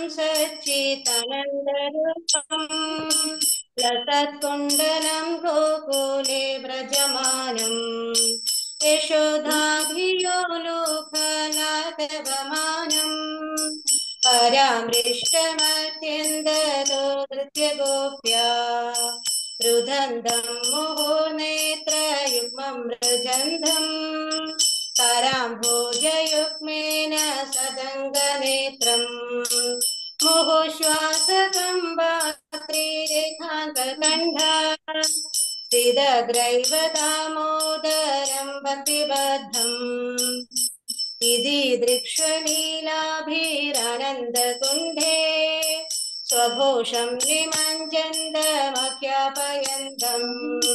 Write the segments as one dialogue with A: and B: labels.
A: सच्चितनन्दरूपम् लसत्कुण्डलं गोकुले व्रजमानम् यशोधाभियो लोकलाघवमानम् परामृष्टमत्यन्दतो नृत्यगोप्या रुदन्तं मुहुर्नेत्रयुग्मं मृजन्धम् कराम्भोजयुग्मेन सदङ्गनेत्रम् मुहुश्वासकं वात्रीरेखान्तकण्ठा स्थिदग्रैव दामोदरं भक्तिबद्धम् इति दृक्ष्वलीलाभिरानन्दकुण्डे स्वघोषं निमञ्जन्दमख्यापयन्तम्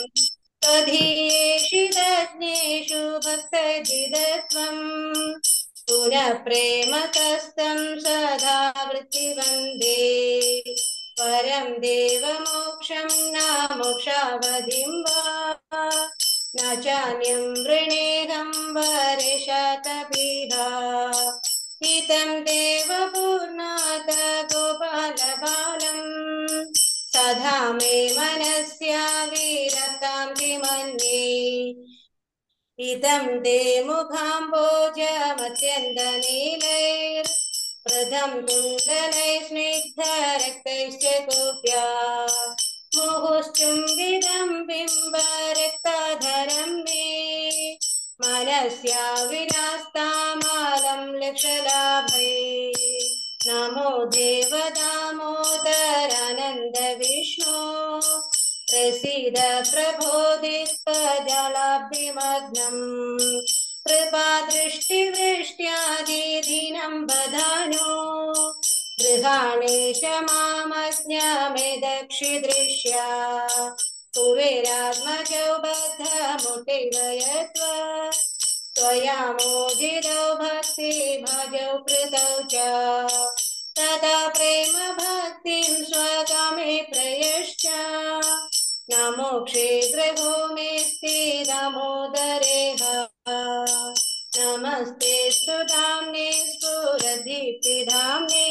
A: त्वधीयेषु भक्तजिदत्वम् पुनः प्रेमकस्तं सदा वृत्तिवन्दे परं देवमोक्षं न मोक्षावधिं वा न चान्यं वृणेहं वरेशतभिधा हितं देवपूर्णात गोपालबालम् सदा मे मनस्या विरतां किमन्ये इदं ते मुखाम्बोजमत्यन्तनीलैर् प्रथं कुण्डलैः स्निग्धरक्तैश्च गोप्या मुहुश्चुम्बितं बिम्बरक्ताधरं मे मनस्या विनास्तामालं लक्षलाभै नमो देवदामोदरानन्द विष्णु प्रसीद प्रबोधित्वजलाब्धिमग्नम् कृपादृष्टिवृष्ट्यादिदिनं वदानो गृहाणेश मामज्ञामे दक्षिदृश्या कुबेरात्मजौ बद्धमुटिवयत्व त्वया मोदितौ भक्तिभजौ कृतौ च तदा प्रेम भक्तिं स्वकामे प्रयश्च नमो क्षेत्रभो मेऽस्ति दामोदरेह नमस्ते सुधाम्ने स्फुरदीप्तिधाम्ने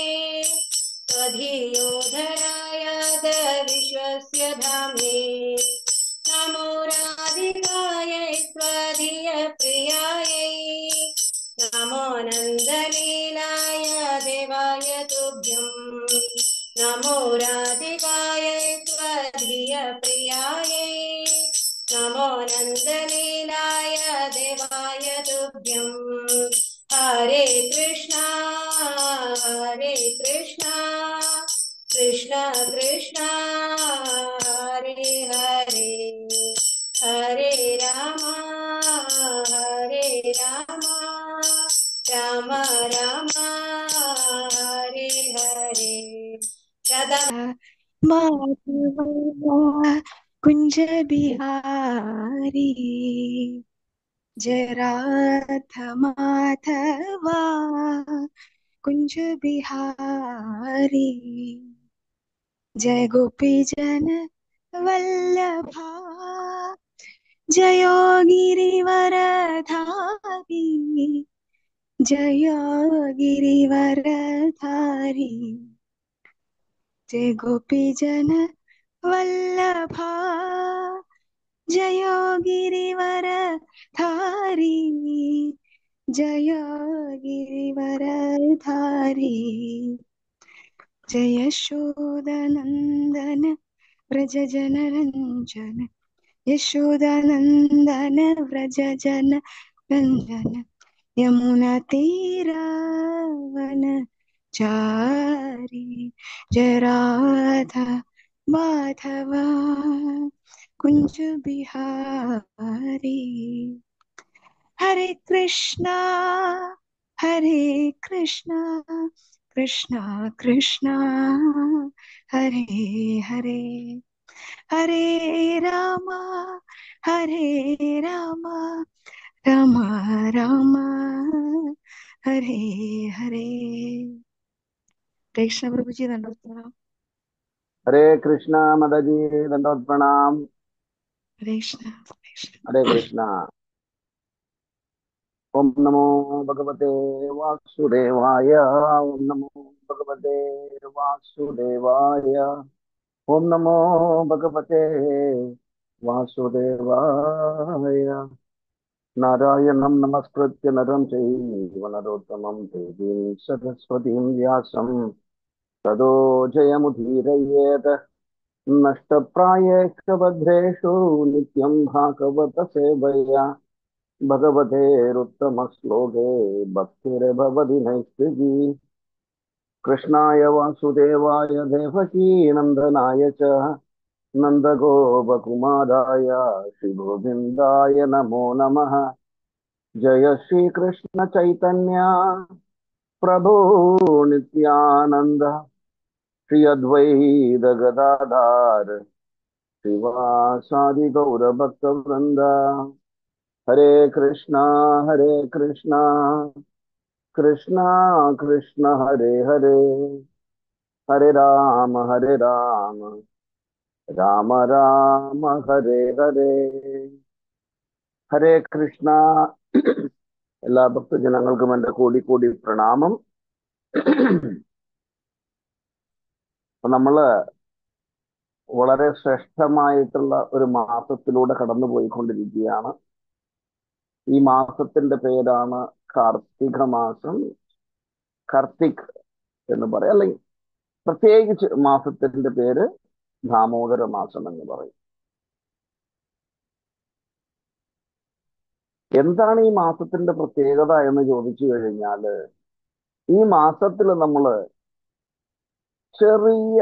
A: त्वधियोधराय विश्वस्य धाम्ने नमो राधिकायै स्वधियप्रियायै नमो नन्दलीलाय देवाय तुभ्यम् नमो राधिकायै त्वधियप्रियायै नमो नन्दलीलाय देवाय तुभ्यम् हरे कृष्णा हरे कृष्णा कृष्ण कृष्ण हरे हरे हरे राम हरे राम राम राम हरे हरे राधा
B: माधवा कुंज बिहारी जय राधा माधवा कुंज बिहारी जय गोपी जन वल्लभा जयो गिरिवरधारी जयो गिरिवरधारी जय गोपी जन वल्लभा जयो गिरिवर धारी जय गिरिवर धारी जय यशोदनन्दन व्रज जन रञ्जन यशोदनन्दन व्रज जन रञ्जन यमुना तीरावन चारी जय राधा माधव कुंज बिहारी हरे कृष्णा हरे कृष्णा कृष्णा कृष्णा हरे हरे हरे राम हरे राम राम राम हरे हरे कृष्ण प्रभु जी दंडोत प्रणाम
C: हरे कृष्णा मदजी दंडोत प्रणाम
B: हरे कृष्ण हरे कृष्ण
C: हरे कृष्णा ഓം നമോ ഭഗവതേ വാസുദേവായ ഓം നമോ ഭഗവതേ വാസുദേവായ ഓം നമോ ഭഗവതേ വാസുദേവായ നാരായണം നമസ്കൃത്യ നരം ചൈവ നരോത്തമം ദേവീം സരസ്വതീം വ്യാസം തദോ ജയമുദീരയേത് നഷ്ടപ്രായേഷു ഭദ്രേഷു നിത്യം ഭാഗവത സേവയ ഭഗവതേരുത്തമശ്ലോകേ ഭക്തിരഭവതി നൈസ്തികി കൃഷ്ണായ വാസുദേവായ ദേവകീനന്ദനായ ച നന്ദഗോപകുമാരായ ശ്രീഗോവിന്ദായ നമോ നമഃ ജയ ശ്രീകൃഷ്ണ ചൈതന്യ പ്രഭോ നിത്യാനന്ദ ശ്രീ അദ്വൈത ഗദാധാര ശിവാസാദി ഗൗരഭക്തവൃന്ദ ഹരേ കൃഷ്ണ ഹരേ കൃഷ്ണ കൃഷ്ണ കൃഷ്ണ ഹരേ ഹരേ ഹരേ രാമ ഹരേ രാമ രാമ രാമ ഹരേ ഹരേ ഹരേ കൃഷ്ണ എല്ലാ ഭക്തജനങ്ങൾക്കും എൻ്റെ കോടി കോടി പ്രണാമം അപ്പൊ നമ്മള് വളരെ ശ്രേഷ്ഠമായിട്ടുള്ള ഒരു മാസത്തിലൂടെ കടന്നു പോയിക്കൊണ്ടിരിക്കുകയാണ് ഈ മാസത്തിന്റെ പേരാണ് കാർത്തിക മാസം കാർത്തിക് എന്ന് പറയാം അല്ലെങ്കിൽ പ്രത്യേകിച്ച് മാസത്തിന്റെ പേര് ദാമോദര മാസം എന്ന് പറയും എന്താണ് ഈ മാസത്തിന്റെ പ്രത്യേകത എന്ന് ചോദിച്ചു കഴിഞ്ഞാല് ഈ മാസത്തിൽ നമ്മള് ചെറിയ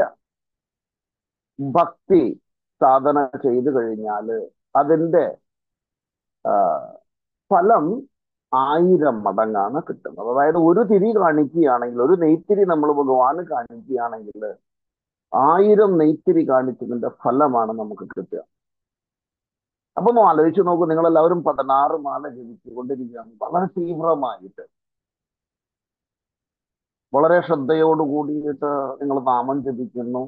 C: ഭക്തി സാധന ചെയ്തു കഴിഞ്ഞാല് അതിന്റെ ഫലം ആയിരം മടങ്ങാണ് കിട്ടുന്നത് അതായത് ഒരു തിരി കാണിക്കുകയാണെങ്കിൽ ഒരു നെയ്ത്തിരി നമ്മൾ ഭഗവാന് കാണിക്കുകയാണെങ്കിൽ ആയിരം നെയ്ത്തിരി കാണിച്ചതിന്റെ ഫലമാണ് നമുക്ക് കിട്ടുക അപ്പൊ ഒന്ന് ആലോചിച്ച് നോക്കൂ നിങ്ങൾ എല്ലാവരും പതിനാറ് മാല ജപിച്ചുകൊണ്ടിരിക്കുകയാണ് വളരെ തീവ്രമായിട്ട് വളരെ ശ്രദ്ധയോട് കൂടിയിട്ട് നിങ്ങൾ നാമം ജപിക്കുന്നു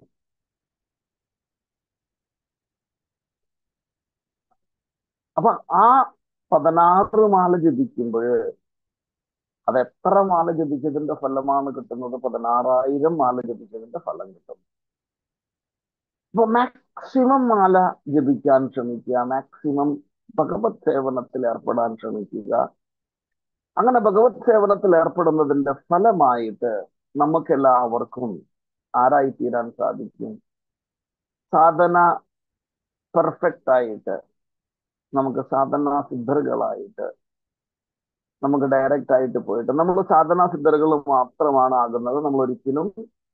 C: അപ്പൊ ആ പതിനാറ് മാല ജപിക്കുമ്പോൾ അത് എത്ര മാല ജപിച്ചതിന്റെ ഫലമാണ് കിട്ടുന്നത് പതിനാറായിരം മാല ജപിച്ചതിന്റെ ഫലം കിട്ടും അപ്പൊ മാക്സിമം മാല ജപിക്കാൻ ശ്രമിക്കുക മാക്സിമം ഭഗവത് സേവനത്തിൽ ഏർപ്പെടാൻ ശ്രമിക്കുക അങ്ങനെ ഭഗവത് സേവനത്തിൽ ഏർപ്പെടുന്നതിന്റെ ഫലമായിട്ട് നമുക്കെല്ലാവർക്കും ആരായി തീരാൻ സാധിക്കും സാധന പെർഫെക്റ്റ് ആയിട്ട് നമുക്ക് സാധന സിദ്ധറുകളായിട്ട് നമുക്ക് ഡയറക്റ്റ് ആയിട്ട് പോയിട്ട് നമ്മൾ സാധന സിദ്ധറുകൾ മാത്രമാണ് ആകുന്നത് നമ്മൾ ഒരിക്കലും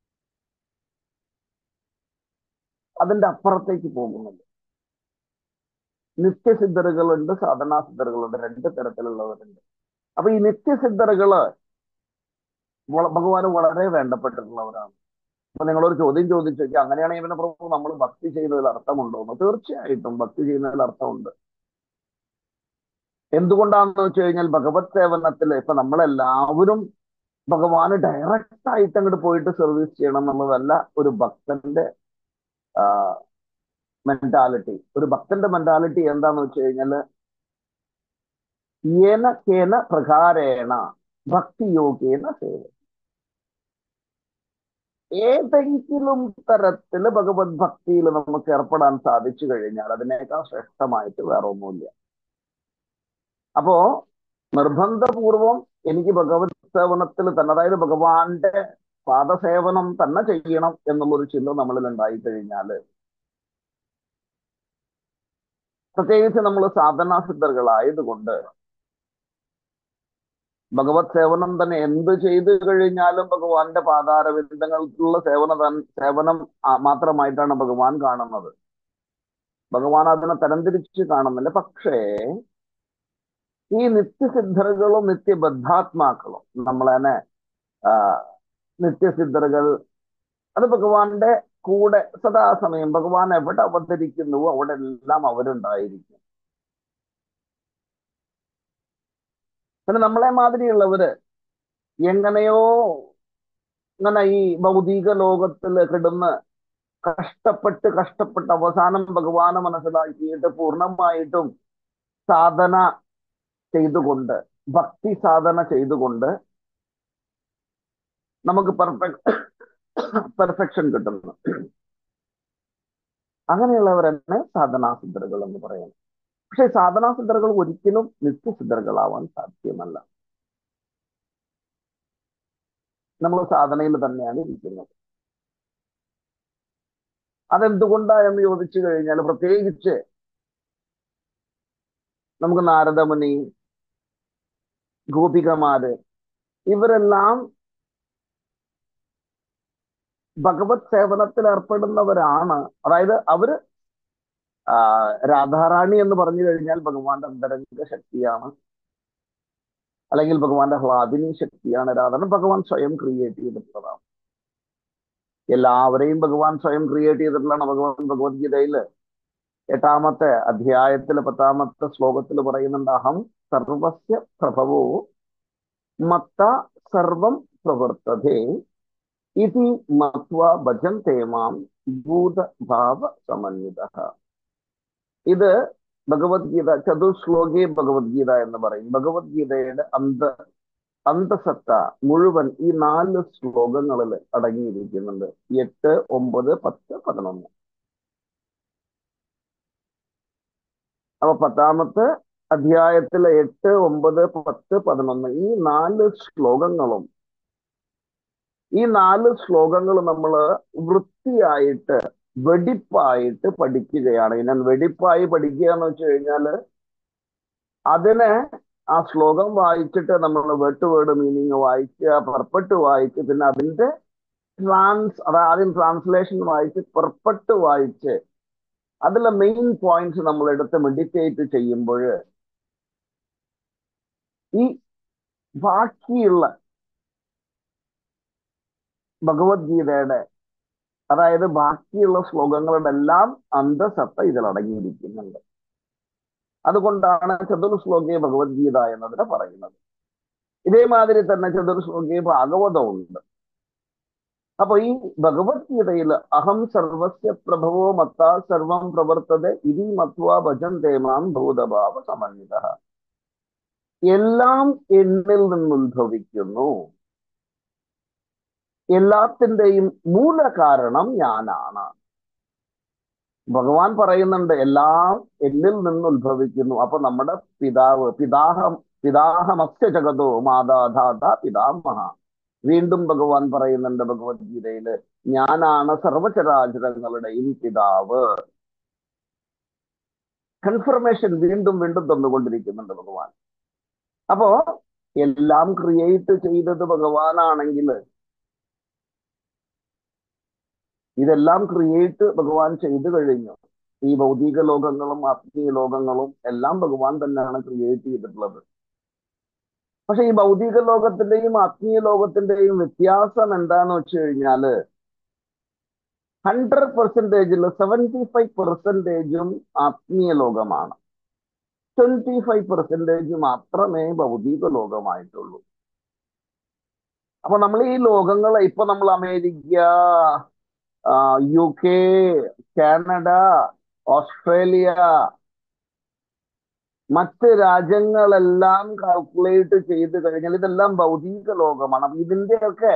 C: അതിന്റെ അപ്പുറത്തേക്ക് പോകുന്നില്ല നിത്യസിദ്ധറുകളുണ്ട് സാധനാ സിദ്ധറുകളുണ്ട് രണ്ട് തരത്തിലുള്ളവരുണ്ട് അപ്പൊ ഈ നിത്യസിദ്ധറുകള് ഭഗവാന് വളരെ വേണ്ടപ്പെട്ടിട്ടുള്ളവരാണ് അപ്പൊ നിങ്ങളൊരു ചോദ്യം ചോദിച്ചു നോക്കി അങ്ങനെയാണെങ്കിൽ ഇവനെ പ്രഭു നമ്മൾ ഭക്തി ചെയ്യുന്നതിൽ അർത്ഥമുണ്ടോ എന്ന് തീർച്ചയായിട്ടും ഭക്തി ചെയ്യുന്നതിൽ അർത്ഥമുണ്ട് എന്തുകൊണ്ടാണെന്ന് വെച്ച് കഴിഞ്ഞാൽ ഭഗവത് സേവനത്തിൽ ഇപ്പൊ നമ്മളെല്ലാവരും ഭഗവാന് ഡയറക്റ്റ് ആയിട്ട് അങ്ങോട്ട് പോയിട്ട് സർവീസ് ചെയ്യണം എന്നുള്ളതല്ല ഒരു ഭക്തന്റെ മെന്റാലിറ്റി ഒരു ഭക്തന്റെ മെന്റാലിറ്റി എന്താന്ന് വെച്ച് കഴിഞ്ഞാല് ഏന കേന പ്രകാരേണ ഭക്തിയോഗേന സേവ ഏതെങ്കിലും തരത്തില് ഭഗവത് ഭക്തിയിൽ നമുക്ക് ഏർപ്പെടാൻ സാധിച്ചു കഴിഞ്ഞാൽ അതിനേക്കാൾ ശ്രേഷ്ഠമായിട്ട് വേറെ ഒന്നുമില്ല അപ്പോ നിർബന്ധപൂർവം എനിക്ക് ഭഗവത് സേവനത്തിൽ തന്നെ അതായത് ഭഗവാന്റെ പാദസേവനം തന്നെ ചെയ്യണം എന്നുള്ളൊരു ചിന്ത നമ്മളിൽ ഉണ്ടായി കഴിഞ്ഞാല് പ്രത്യേകിച്ച് നമ്മൾ സാധനാ സിദ്ധറുകളായതുകൊണ്ട് ഭഗവത് സേവനം തന്നെ എന്ത് ചെയ്തു കഴിഞ്ഞാലും ഭഗവാന്റെ പാതാരവിന്ദങ്ങൾക്കുള്ള സേവന സേവനം മാത്രമായിട്ടാണ് ഭഗവാൻ കാണുന്നത് ഭഗവാൻ അതിനെ തരംതിരിച്ച് കാണുന്നില്ല പക്ഷേ ഈ നിത്യസിദ്ധറുകളും നിത്യബദ്ധാത്മാക്കളും നമ്മളതിനെ നിത്യസിദ്ധറുകൾ അത് ഭഗവാന്റെ കൂടെ സദാസമയം ഭഗവാൻ എവിടെ അവതരിക്കുന്നുവോ അവിടെ എല്ലാം അവരുണ്ടായിരിക്കും പിന്നെ നമ്മളെ മാതിരിയുള്ളവര് എങ്ങനെയോ ഇങ്ങനെ ഈ ഭൗതിക ലോകത്തിൽ കിടന്ന് കഷ്ടപ്പെട്ട് കഷ്ടപ്പെട്ട് അവസാനം ഭഗവാനെ മനസ്സിലാക്കിയിട്ട് പൂർണ്ണമായിട്ടും സാധന ചെയ്തുകൊണ്ട് ഭക്തി സാധന ചെയ്തുകൊണ്ട് നമുക്ക് പെർഫെക്റ്റ് പെർഫെക്ഷൻ കിട്ടുന്നു അങ്ങനെയുള്ളവരെന്നെ സാധനാസിദ്ധറുകൾ എന്ന് പറയുന്നു പക്ഷെ സാധനാസിദ്ധറുകൾ ഒരിക്കലും നിത്യസിദ്ധറുകളാവാൻ സാധ്യമല്ല നമ്മൾ സാധനയിൽ തന്നെയാണ് ഇരിക്കുന്നത് അതെന്തുകൊണ്ടാ എന്ന് ചോദിച്ചു കഴിഞ്ഞാൽ പ്രത്യേകിച്ച് നമുക്ക് നാരദമുനി ഗോപികമാര് ഇവരെല്ലാം ഭഗവത് സേവനത്തിൽ ഏർപ്പെടുന്നവരാണ് അതായത് അവര് ആ, രാധാറാണി എന്ന് പറഞ്ഞു കഴിഞ്ഞാൽ ഭഗവാന്റെ അന്തരംഗ ശക്തിയാണ് അല്ലെങ്കിൽ ഭഗവാന്റെ ഹ്ലാദിനി ശക്തിയാണ് രാധാരണ ഭഗവാൻ സ്വയം ക്രിയേറ്റ് ചെയ്തിട്ടുള്ളതാണ് എല്ലാവരെയും ഭഗവാൻ സ്വയം ക്രിയേറ്റ് ചെയ്തിട്ടുള്ളതാണ് ഭഗവാൻ ഭഗവത്ഗീതയില് എട്ടാമത്തെ അധ്യായത്തിലെ പത്താമത്തെ ശ്ലോകത്തിൽ പറയുന്നുണ്ട് അഹം സർവസ്യ പ്രഭവോ മത്ത സർവം പ്രവർത്തതേ ഇതി മത്വ ഭജന്തേ മാം ഭൂതഭാവ സമന്വിത ഇത് ഭഗവത്ഗീത ചതുശ്ലോകി ഭഗവത്ഗീത എന്ന് പറയും ഭഗവത്ഗീതയുടെ അന്ത അന്തസത്ത മുഴുവൻ ഈ നാല് ശ്ലോകങ്ങളിൽ അടങ്ങിയിരിക്കുന്നുണ്ട് എട്ട് ഒമ്പത് പത്ത് പതിനൊന്ന് അപ്പൊ പത്താമത്തെ അധ്യായത്തിലെ എട്ട് ഒമ്പത് പത്ത് പതിനൊന്ന് ഈ നാല് ശ്ലോകങ്ങളും ഈ നാല് ശ്ലോകങ്ങൾ നമ്മൾ വൃത്തിയായിട്ട് വെടിപ്പായിട്ട് പഠിക്കുകയാണ് ഞാൻ വെടിപ്പായി പഠിക്കുക എന്ന് വെച്ച് കഴിഞ്ഞാല് അതിനെ ആ ശ്ലോകം വായിച്ചിട്ട് നമ്മൾ വേർഡ് വേർഡ് മീനിങ് വായിക്കുക പെർപ്പട്ട് വായിച്ച് പിന്നെ അതിന്റെ ട്രാൻസ് അതായത് ആദ്യം ട്രാൻസ്ലേഷൻ വായിച്ച് പെർപ്പട്ട് വായിച്ച് അതിലെ മെയിൻ പോയിന്റ്സ് നമ്മൾ എടുത്ത് മെഡിറ്റേറ്റ് ചെയ്യുമ്പോൾ ഈ ബാക്കിയുള്ള ഭഗവത്ഗീതയുടെ അതായത് ബാക്കിയുള്ള ശ്ലോകങ്ങളുടെ എല്ലാം അന്തസത്ത ഇതിൽ അടങ്ങിയിരിക്കുന്നുണ്ട് അതുകൊണ്ടാണ് ചതുർശ്ലോകി ഭഗവത്ഗീത എന്നതിനെ പറയുന്നത് ഇതേമാതിരി തന്നെ ചതുർശ്ലോകി ഭാഗവതമുണ്ട് അപ്പൊ ഈ ഭഗവത്ഗീതയിൽ അഹം സർവസ്യ പ്രഭവോ മത്ത സർവം പ്രവർത്തത ഇതി മത്വ ഭജന്തേ മാം ഭൂതഭാവ സമന്വിത എല്ലാം എന്നിൽ നിന്നുദ്ഭവിക്കുന്നു എല്ലാത്തിന്റെയും മൂല കാരണം ഞാനാണ് ഭഗവാൻ പറയുന്നുണ്ട് എല്ലാം എന്നിൽ നിന്ന് ഉത്ഭവിക്കുന്നു അപ്പൊ നമ്മുടെ പിതാവ് പിതാഹം പിതാഹമസ്യ ജഗതോ മാതാധാത പിതാമഹ വീണ്ടും ഭഗവാൻ പറയുന്നുണ്ട് ഭഗവത്ഗീതയില് ഞാനാണ് സർവചരാചരങ്ങളുടെയും പിതാവ് കൺഫർമേഷൻ വീണ്ടും വീണ്ടും തന്നുകൊണ്ടിരിക്കുന്നുണ്ട് ഭഗവാൻ അപ്പോ എല്ലാം ക്രിയേറ്റ് ചെയ്തത് ഭഗവാനാണെങ്കിൽ ഇതെല്ലാം ക്രിയേറ്റ് ഭഗവാൻ ചെയ്തു കഴിഞ്ഞു ഈ ഭൗതിക ലോകങ്ങളും ആത്മീയ ലോകങ്ങളും എല്ലാം ഭഗവാൻ തന്നെയാണ് ക്രിയേറ്റ് ചെയ്തിട്ടുള്ളത് പക്ഷെ ഈ ഭൗതിക ലോകത്തിന്റെയും ആത്മീയ ലോകത്തിന്റെയും വ്യത്യാസം എന്താന്ന് വെച്ച് കഴിഞ്ഞാല് ഹൺഡ്രഡ് പെർസെന്റേജിൽ സെവൻറ്റി ഫൈവ് പെർസെന്റേജും ആത്മീയ ലോകമാണ് ട്വന്റി ഫൈവ് പെർസെന്റേജ് മാത്രമേ ഭൗതിക ലോകമായിട്ടുള്ളൂ അപ്പൊ നമ്മൾ ഈ ലോകങ്ങളെ ഇപ്പൊ നമ്മൾ America U K Canada Australia മറ്റ് രാജ്യങ്ങളെല്ലാം കാൽക്കുലേറ്റ് ചെയ്ത് കഴിഞ്ഞാൽ ഇതെല്ലാം ഭൗതിക ലോകമാണ് അപ്പൊ ഇതിന്റെയൊക്കെ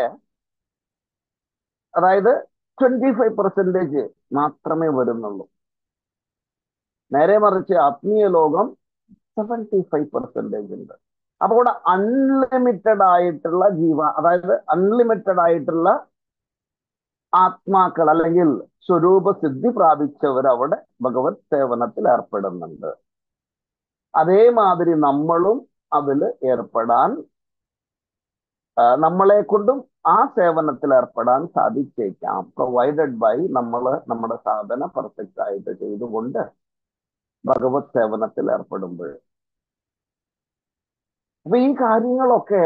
C: അതായത് ട്വന്റി ഫൈവ് പെർസെന്റേജ് മാത്രമേ വരുന്നുള്ളൂ നേരെ മറിച്ച് ആത്മീയ ലോകം സെവൻറ്റി ഫൈവ് പെർസെന്റേജ് ഉണ്ട് അപ്പൊ ഇവിടെ അൺലിമിറ്റഡ് ആയിട്ടുള്ള ജീവ അതായത് അൺലിമിറ്റഡ് ആയിട്ടുള്ള ആത്മാക്കൾ അല്ലെങ്കിൽ സ്വരൂപ സിദ്ധി പ്രാപിച്ചവർ അവിടെ ഭഗവത് സേവനത്തിൽ ഏർപ്പെടുന്നുണ്ട് അതേമാതിരി നമ്മളും അതിൽ ഏർപ്പെടാൻ നമ്മളെ കൊണ്ടും ആ സേവനത്തിൽ ഏർപ്പെടാൻ സാധിച്ചേക്കാം പ്രൊവൈഡഡ് ബൈ നമ്മൾ നമ്മുടെ സാധന പെർഫെക്റ്റ് ആയിട്ട് ചെയ്തുകൊണ്ട് ഭഗവത് സേവനത്തിൽ ഏർപ്പെടുമ്പോൾ അപ്പൊ ഈ കാര്യങ്ങളൊക്കെ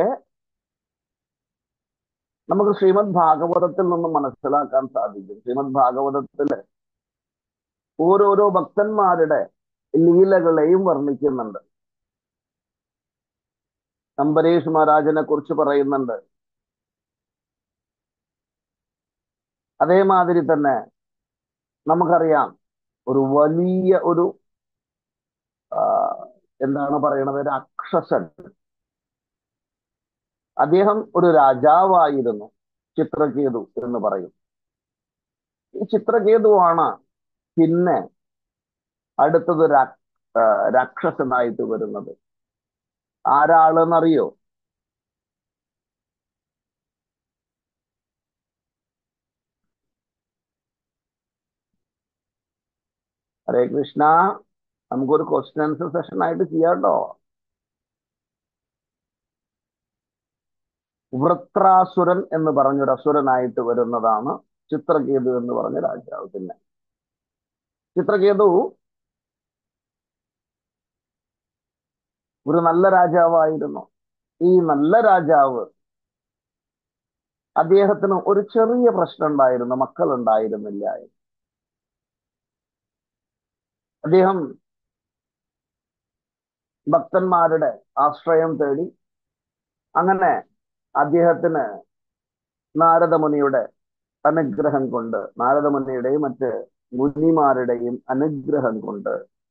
C: നമുക്ക് ശ്രീമദ് ഭാഗവതത്തിൽ നിന്ന് മനസ്സിലാക്കാൻ സാധിക്കും ശ്രീമദ് ഭാഗവതത്തില് ഓരോരോ ഭക്തന്മാരുടെ ലീലകളെയും വർണ്ണിക്കുന്നുണ്ട് അംബരീഷ് മഹാരാജനെ കുറിച്ച് പറയുന്നുണ്ട് അതേമാതിരി തന്നെ നമുക്കറിയാം ഒരു വലിയ ഒരു എന്താണ് പറയണത് രാക്ഷസൻ അദ്ദേഹം ഒരു രാജാവായിരുന്നു ചിത്രകേതു എന്ന് പറയും ഈ ചിത്രകേതുവാണ് പിന്നെ അടുത്തത് രാ- ആ, രാക്ഷസനായിട്ട് വരുന്നത് ആരാളെന്നറിയോ ഹരേ കൃഷ്ണ നമുക്കൊരു ക്വസ്റ്റ്യൻ ആൻസർ സെഷൻ ആയിട്ട് ചെയ്യാട്ടോ വൃത്രാസുരൻ എന്ന് പറഞ്ഞൊരു അസുരനായിട്ട് വരുന്നതാണ് ചിത്രകേതു എന്ന് പറഞ്ഞ രാജാവ് പിന്നെ ചിത്രകേതു ഒരു നല്ല രാജാവായിരുന്നു ഈ നല്ല രാജാവ് അദ്ദേഹത്തിന് ഒരു ചെറിയ പ്രശ്നം ഉണ്ടായിരുന്നു മക്കൾ ഉണ്ടായിരുന്നില്ല അദ്ദേഹം ഭക്തന്മാരുടെ ആശ്രയം തേടി അങ്ങനെ അദ്ദേഹത്തിന് നാരദമുനിയുടെ അനുഗ്രഹം കൊണ്ട് നാരദമുനിയുടെയും മറ്റ് മുനിമാരുടെയും അനുഗ്രഹം കൊണ്ട്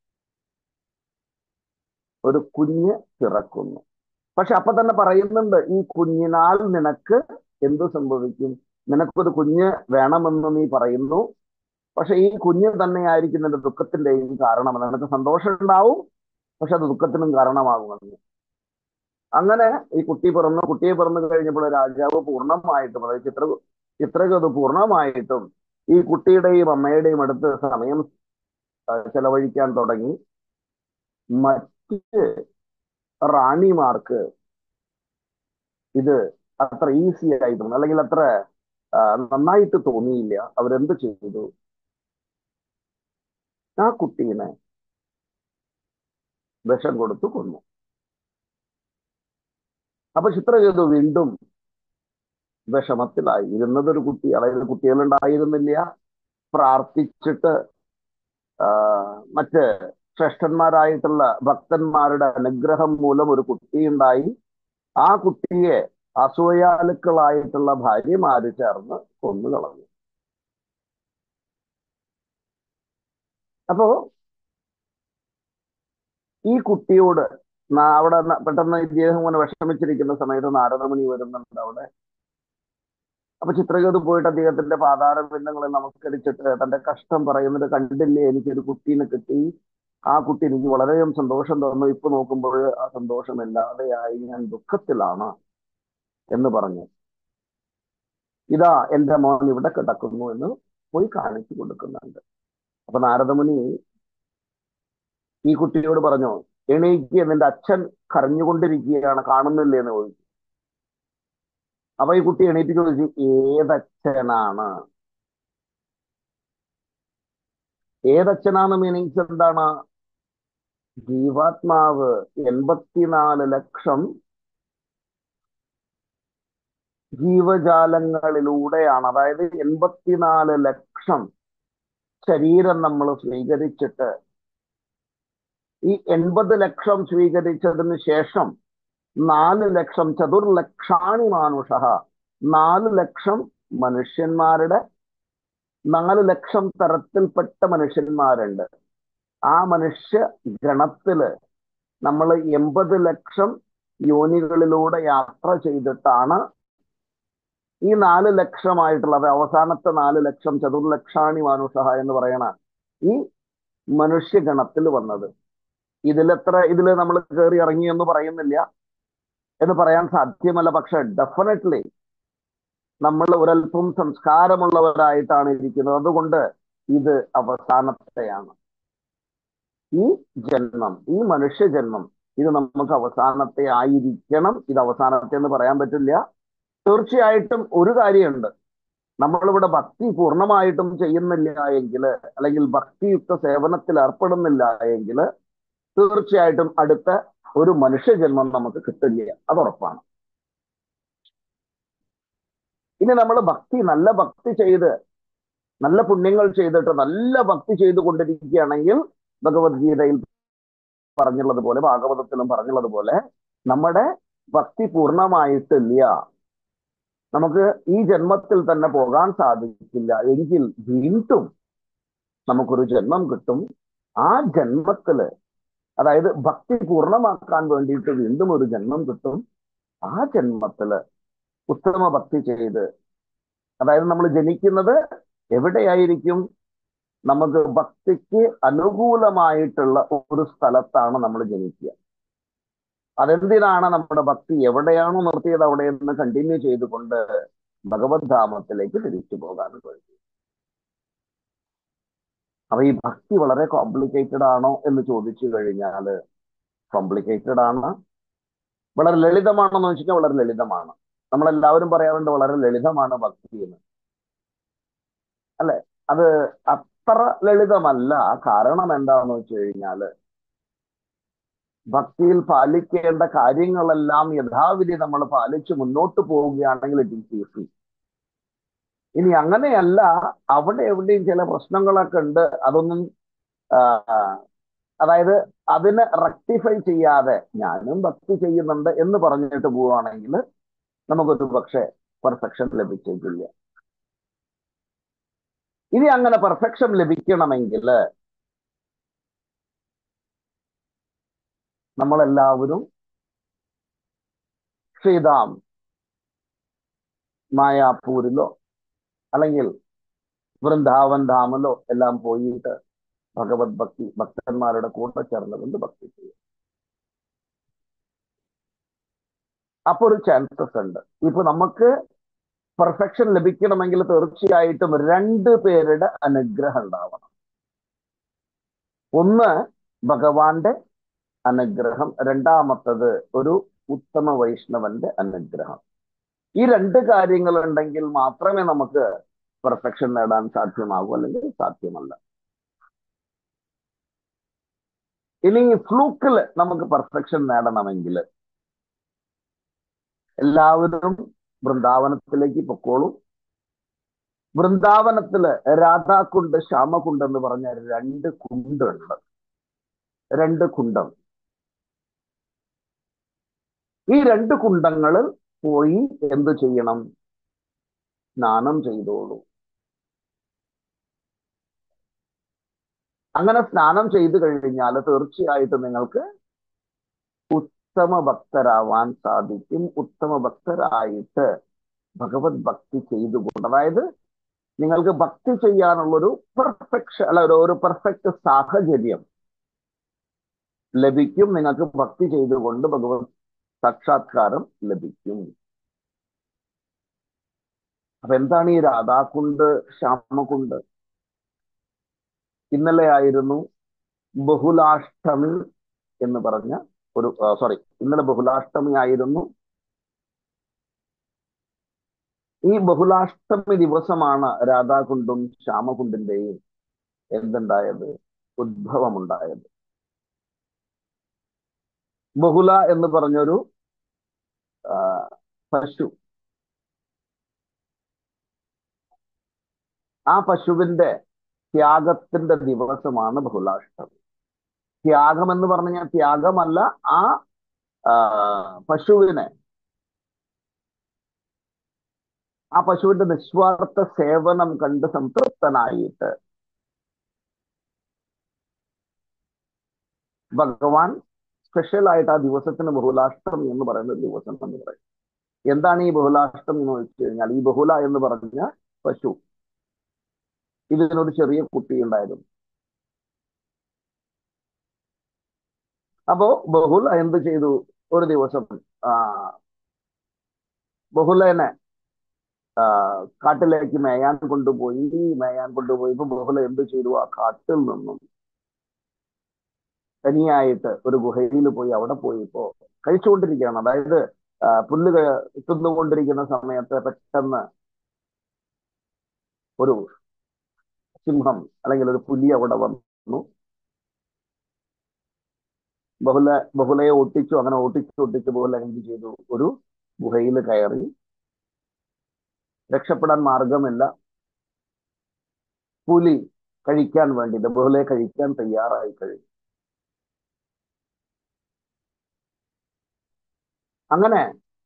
C: ഒരു കുഞ്ഞ് പിറക്കുന്നു പക്ഷെ അപ്പൊ തന്നെ പറയുന്നുണ്ട് ഈ കുഞ്ഞിനാൽ നിനക്ക് എന്തു സംഭവിക്കും നിനക്കൊരു കുഞ്ഞ് വേണമെന്ന് നീ പറയുന്നു പക്ഷെ ഈ കുഞ്ഞ് തന്നെയായിരിക്കും നിന്റെ ദുഃഖത്തിന്റെയും കാരണം നിനക്ക് സന്തോഷം ഉണ്ടാവും പക്ഷെ അത് ദുഃഖത്തിനും കാരണമാകുമെന്ന് അങ്ങനെ ഈ കുട്ടി പിറന്നു കുട്ടിയെ പിറന്നു കഴിഞ്ഞപ്പോൾ രാജാവ് പൂർണ്ണമായിട്ടും അതായത് ചിത്ര ചിത്രകഥ പൂർണ്ണമായിട്ടും ഈ കുട്ടിയുടെയും അമ്മയുടെയും അടുത്ത് സമയം ആ, ചെലവഴിക്കാൻ തുടങ്ങി മറ്റ് റാണിമാർക്ക് ഇത് അത്ര ഈസി ആയി തോന്നി അല്ലെങ്കിൽ അത്ര ആ, നന്നായിട്ട് തോന്നിയില്ല അവരെന്ത് ചെയ്തു ആ കുട്ടീനെ വിഷം കൊടുത്തു കൊന്നു അപ്പൊ ചിത്രകേതു വീണ്ടും വിഷമത്തിലായി ഇരുന്നത് ഒരു കുട്ടി അതായത് കുട്ടികളുണ്ടായിരുന്നില്ല പ്രാർത്ഥിച്ചിട്ട് ആ, മറ്റ് ശ്രേഷ്ഠന്മാരായിട്ടുള്ള ഭക്തന്മാരുടെ അനുഗ്രഹം മൂലം ഒരു കുട്ടിയുണ്ടായി ആ കുട്ടിയെ അസൂയാലുക്കളായിട്ടുള്ള ഭാര്യമാര് ചേർന്ന് കൊന്നു കളഞ്ഞു അപ്പോ ഈ കുട്ടിയോട് നാ- അവിടെ ന- പെട്ടെന്ന് ഇദ്ദേഹം ഇങ്ങനെ വിഷമിച്ചിരിക്കുന്ന സമയത്ത് നാരദമുനി വരുന്നുണ്ട് അവിടെ അപ്പൊ ചിത്രകേതു പോയിട്ട് അദ്ദേഹത്തിന്റെ പാതാര ബിന്ദങ്ങളെ നമസ്കരിച്ചിട്ട് തന്റെ കഷ്ടം പറയുന്നത് കണ്ടില്ലേ എനിക്കൊരു കുട്ടീനെ കിട്ടി ആ കുട്ടി എനിക്ക് വളരെയധികം സന്തോഷം തന്നു ഇപ്പൊ നോക്കുമ്പോൾ ആ സന്തോഷം ഇല്ലാതെയായി ഞാൻ ദുഃഖത്തിലാണ് എന്ന് പറഞ്ഞു ഇതാ എന്റെ മോൻ ഇവിടെ കിടക്കുന്നു എന്ന് പോയി കാണിച്ചു കൊടുക്കുന്നുണ്ട് അപ്പൊ നാരദമുനി ഈ കുട്ടിയോട് പറഞ്ഞു എണീക്ക് നിന്റെ അച്ഛൻ കരഞ്ഞുകൊണ്ടിരിക്കുകയാണ് കാണുന്നില്ലേ എന്ന് ചോദിച്ചു അപ്പൊ ഈ കുട്ടി എണീറ്റ് ചോദിച്ചു ഏതച്ഛനാണ് ഏതച്ഛനാണ് മീനിങ്സ് എന്താണ് ജീവാത്മാവ് എൺപത്തിനാല് ലക്ഷം ജീവജാലങ്ങളിലൂടെയാണ് അതായത് എൺപത്തിനാല് ലക്ഷം ശരീരം നമ്മൾ സ്വീകരിച്ചിട്ട് ഈ എൺപത് ലക്ഷം സ്വീകരിച്ചതിന് ശേഷം നാല് ലക്ഷം ചതുർലക്ഷാണി മാനുഷ നാല് ലക്ഷം മനുഷ്യന്മാരുടെ നാല് ലക്ഷം തരത്തിൽപ്പെട്ട മനുഷ്യന്മാരുണ്ട് ആ മനുഷ്യ ഗണത്തില് നമ്മൾ എൺപത് ലക്ഷം യോനികളിലൂടെ യാത്ര ചെയ്തിട്ടാണ് ഈ നാല് ലക്ഷമായിട്ടുള്ളത് അവസാനത്തെ നാല് ലക്ഷം ചതുർലക്ഷാണി മാനുഷ എന്ന് പറയണ ഈ മനുഷ്യഗണത്തിൽ വന്നത് ഇതിലെത്ര ഇതിൽ നമ്മൾ കയറി ഇറങ്ങി എന്ന് പറയുന്നില്ല എന്ന് പറയാൻ സാധ്യമല്ല പക്ഷെ ഡെഫിനറ്റ്ലി നമ്മൾ ഒരല്പം സംസ്കാരമുള്ളവരായിട്ടാണ് ഇരിക്കുന്നത് അതുകൊണ്ട് ഇത് അവസാനത്തെയാണ് ഈ ജന്മം ഈ മനുഷ്യ ജന്മം ഇത് നമുക്ക് അവസാനത്തെ ആയിരിക്കണം ഇത് അവസാനത്തെ എന്ന് പറയാൻ പറ്റില്ല തീർച്ചയായിട്ടും ഒരു കാര്യമുണ്ട് നമ്മളിവിടെ ഭക്തി പൂർണ്ണമായിട്ടും ചെയ്യുന്നില്ല എങ്കിൽ അല്ലെങ്കിൽ ഭക്തിയുക്ത സേവനത്തിൽ ഏർപ്പെടുന്നില്ല എങ്കിൽ തീർച്ചയായിട്ടും അടുത്ത ഒരു മനുഷ്യജന്മം നമുക്ക് കിട്ടില്ല അത് ഉറപ്പാണ് ഇനി നമ്മൾ ഭക്തി നല്ല ഭക്തി ചെയ്ത് നല്ല പുണ്യങ്ങൾ ചെയ്തിട്ട് നല്ല ഭക്തി ചെയ്തുകൊണ്ടിരിക്കുകയാണെങ്കിൽ ഭഗവത്ഗീതയിൽ പറഞ്ഞുള്ളത് പോലെ ഭാഗവതത്തിലും പറഞ്ഞുള്ളത് പോലെ നമ്മുടെ ഭക്തി പൂർണ്ണമായിട്ടില്ല നമുക്ക് ഈ ജന്മത്തിൽ തന്നെ പോകാൻ സാധിക്കില്ല എങ്കിൽ വീണ്ടും നമുക്കൊരു ജന്മം കിട്ടും ആ ജന്മത്തില് അതായത് ഭക്തി പൂർണ്ണമാക്കാൻ വേണ്ടിയിട്ട് വീണ്ടും ഒരു ജന്മം കിട്ടും ആ ജന്മത്തില് ഉത്തമ ഭക്തി ചെയ്ത് അതായത് നമ്മൾ ജനിക്കുന്നത് എവിടെയായിരിക്കും നമുക്ക് ഭക്തിക്ക് അനുകൂലമായിട്ടുള്ള ഒരു സ്ഥലത്താണ് നമ്മൾ ജനിക്കുക അതെന്തിനാണ് നമ്മുടെ ഭക്തി എവിടെയാണോ നിർത്തിയത് അവിടെ നിന്ന് കണ്ടിന്യൂ ചെയ്തുകൊണ്ട് ഭഗവത് ധാമത്തിലേക്ക് തിരിച്ചു പോകാൻ കഴിയും അപ്പൊ ഈ ഭക്തി വളരെ കോംപ്ലിക്കേറ്റഡ് ആണോ എന്ന് ചോദിച്ചു കഴിഞ്ഞാൽ കോംപ്ലിക്കേറ്റഡ് ആണ് വളരെ ലളിതമാണോ എന്ന് വെച്ചാൽ വളരെ ലളിതമാണ് നമ്മളെല്ലാവരും പറയാറുണ്ട് വളരെ ലളിതമാണ് ഭക്തി എന്ന് അല്ലെ അത് അത്ര ലളിതമല്ല കാരണം എന്താണെന്ന് വെച്ച് കഴിഞ്ഞാല് ഭക്തിയിൽ പാലിക്കേണ്ട കാര്യങ്ങളെല്ലാം യഥാവിധി നമ്മൾ പാലിച്ച് മുന്നോട്ട് പോവുകയാണെങ്കിൽ ഇറ്റ് ഈസ് ഈസി ഇനി അങ്ങനെയല്ല അവിടെ എവിടെയും ചില പ്രശ്നങ്ങളൊക്കെ ഉണ്ട് അതൊന്നും അതായത് അതിനെ റെക്ടിഫൈ ചെയ്യാതെ ഞാനും ഭക്തി ചെയ്യുന്നുണ്ട് എന്ന് പറഞ്ഞിട്ട് പോവുകയാണെങ്കിൽ നമുക്കൊരു പക്ഷേ പെർഫെക്ഷൻ ലഭിച്ചേക്കില്ല ഇനി അങ്ങനെ പെർഫെക്ഷൻ ലഭിക്കണമെങ്കിൽ നമ്മളെല്ലാവരും ശ്രീധാം മായാപൂരിലോ അല്ലെങ്കിൽ വൃന്ദാവൻ ധാമിലോ എല്ലാം പോയിട്ട് ഭഗവത് ഭക്തി ഭക്തന്മാരുടെ കൂടെ ചേർന്നുകൊണ്ട് ഭക്തി ചെയ്യും അപ്പൊ ഒരു ചാൻസസ് ഉണ്ട് ഇപ്പൊ നമുക്ക് പെർഫെക്ഷൻ ലഭിക്കണമെങ്കിൽ തീർച്ചയായിട്ടും രണ്ട് പേരുടെ അനുഗ്രഹം ഉണ്ടാവണം ഒന്ന് ഭഗവാന്റെ അനുഗ്രഹം രണ്ടാമത്തത് ഒരു ഉത്തമ വൈഷ്ണവന്റെ അനുഗ്രഹം ഈ രണ്ട് കാര്യങ്ങൾ ഉണ്ടെങ്കിൽ മാത്രമേ നമുക്ക് പെർഫെക്ഷൻ നേടാൻ സാധ്യമാകൂ അല്ലെങ്കിൽ സാധ്യമല്ല ഇനി ഫ്ലൂക്കിൽ നമുക്ക് പെർഫെക്ഷൻ നേടണമെങ്കിൽ എല്ലാവരും വൃന്ദാവനത്തിലേക്ക് പൊക്കോളും വൃന്ദാവനത്തില് രാധാകുണ്ട് ശ്യാമകുണ്ട് എന്ന് പറഞ്ഞ രണ്ട് കുണ്ടുണ്ട് രണ്ട് കുണ്ടം ഈ രണ്ട് കുണ്ടങ്ങളിൽ പോയി എന്ത് ചെയ്യണം സ്നാനം ചെയ്തോളൂ അങ്ങനെ സ്നാനം ചെയ്തു കഴിഞ്ഞാൽ തീർച്ചയായിട്ടും നിങ്ങൾക്ക് ഉത്തമ ഭക്തരാവാൻ സാധിക്കും ഉത്തമ ഭക്തരായിട്ട് ഭഗവത് ഭക്തി ചെയ്തുകൊണ്ട് അതായത് നിങ്ങൾക്ക് ഭക്തി ചെയ്യാനുള്ളൊരു പെർഫെക്ഷൻ അല്ല ഒരു ഒരു പെർഫെക്റ്റ് സാഹചര്യം ലഭിക്കും നിങ്ങൾക്ക് ഭക്തി ചെയ്തുകൊണ്ട് ഭഗവത് സാക്ഷാത്കാരം ലഭിക്കും അപ്പൊ എന്താണ് ഈ രാധാകുണ്ട് ശ്യാമകുണ്ട് ഇന്നലെ ആയിരുന്നു ബഹുലാഷ്ടമി എന്ന് പറഞ്ഞ ഒരു സോറി ഇന്നലെ ബഹുലാഷ്ടമി ആയിരുന്നു ഈ ബഹുലാഷ്ടമി ദിവസമാണ് രാധാകുണ്ടും ശ്യാമകുണ്ടിന്റെയും എന്തുണ്ടായത് ഉദ്ഭവമുണ്ടായത് ബഹുല എന്ന് പറഞ്ഞൊരു പശു ആ പശുവിന്റെ ത്യാഗത്തിന്റെ ദിവസമാണ് ബഹുലാഷ്ടമി ത്യാഗം എന്ന് പറഞ്ഞു കഴിഞ്ഞാൽ ത്യാഗമല്ല ആ പശുവിനെ ആ പശുവിന്റെ നിസ്വാർത്ഥ സേവനം കണ്ട് സംതൃപ്തനായിട്ട് ഭഗവാൻ സ്പെഷ്യൽ ആയിട്ട് ആ ദിവസത്തിന് ബഹുലാഷ്ടമി എന്ന് പറയുന്ന ഒരു ദിവസം എന്ന് പറയും എന്താണ് ഈ ബഹുലാഷ്ടമി എന്ന് വെച്ച് കഴിഞ്ഞാൽ ഈ ബഹുല എന്ന് പറഞ്ഞ പശു ഇതിനൊരു ചെറിയ കുട്ടി ഉണ്ടായിരുന്നു അപ്പോ ബഹുല എന്ത് ചെയ്തു ഒരു ദിവസം ആ ബഹുലേനെ കാട്ടിലേക്ക് മേയാൻ കൊണ്ടുപോയി മേയാൻ കൊണ്ടുപോയപ്പോ ബഹുല എന്ത് ചെയ്തു ആ കാട്ടിൽ നിന്നും തനിയായിട്ട് ഒരു ഗുഹയിൽ പോയി അവിടെ പോയപ്പോ കഴിച്ചുകൊണ്ടിരിക്കുകയാണ് അതായത് പുല്ല് തിന്നുകൊണ്ടിരിക്കുന്ന സമയത്ത് പെട്ടെന്ന് ഒരു സിംഹം അല്ലെങ്കിൽ ഒരു പുലി അവിടെ വന്നു ബഹുല ബഹുലയെ ഒട്ടിച്ചു അങ്ങനെ ഒട്ടിച്ചു ഒട്ടിച്ച് ബഹുല എന്ത് ചെയ്തു ഒരു ഗുഹയിൽ കയറി രക്ഷപ്പെടാൻ മാർഗമില്ല പുലി കഴിക്കാൻ വേണ്ടിയിട്ട് ബഹുലയെ കഴിക്കാൻ തയ്യാറായി കഴിഞ്ഞു അങ്ങനെ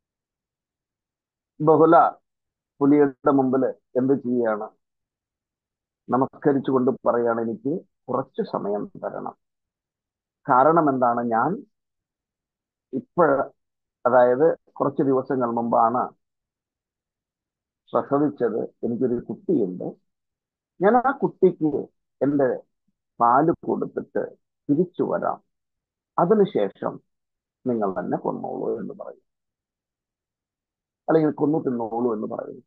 C: ബഹുല പുലിയുടെ മുമ്പിൽ എന്ത് ചെയ്യുകയാണ് നമസ്കരിച്ചുകൊണ്ട് പറയാണ് എനിക്ക് കുറച്ച് സമയം തരണം കാരണം എന്താണ് ഞാൻ ഇപ്പോഴ അതായത് കുറച്ച് ദിവസങ്ങൾ മുമ്പാണ് പ്രസവിച്ചത് എനിക്കൊരു കുട്ടിയുണ്ട് ഞാൻ ആ കുട്ടിക്ക് എൻ്റെ പാല് കൊടുത്തിട്ട് തിരിച്ചു വരാം അതിനുശേഷം നിങ്ങൾ തന്നെ കൊന്നോളൂ എന്ന് പറയും അല്ലെങ്കിൽ കൊന്നു തിന്നോളൂ എന്ന് പറയും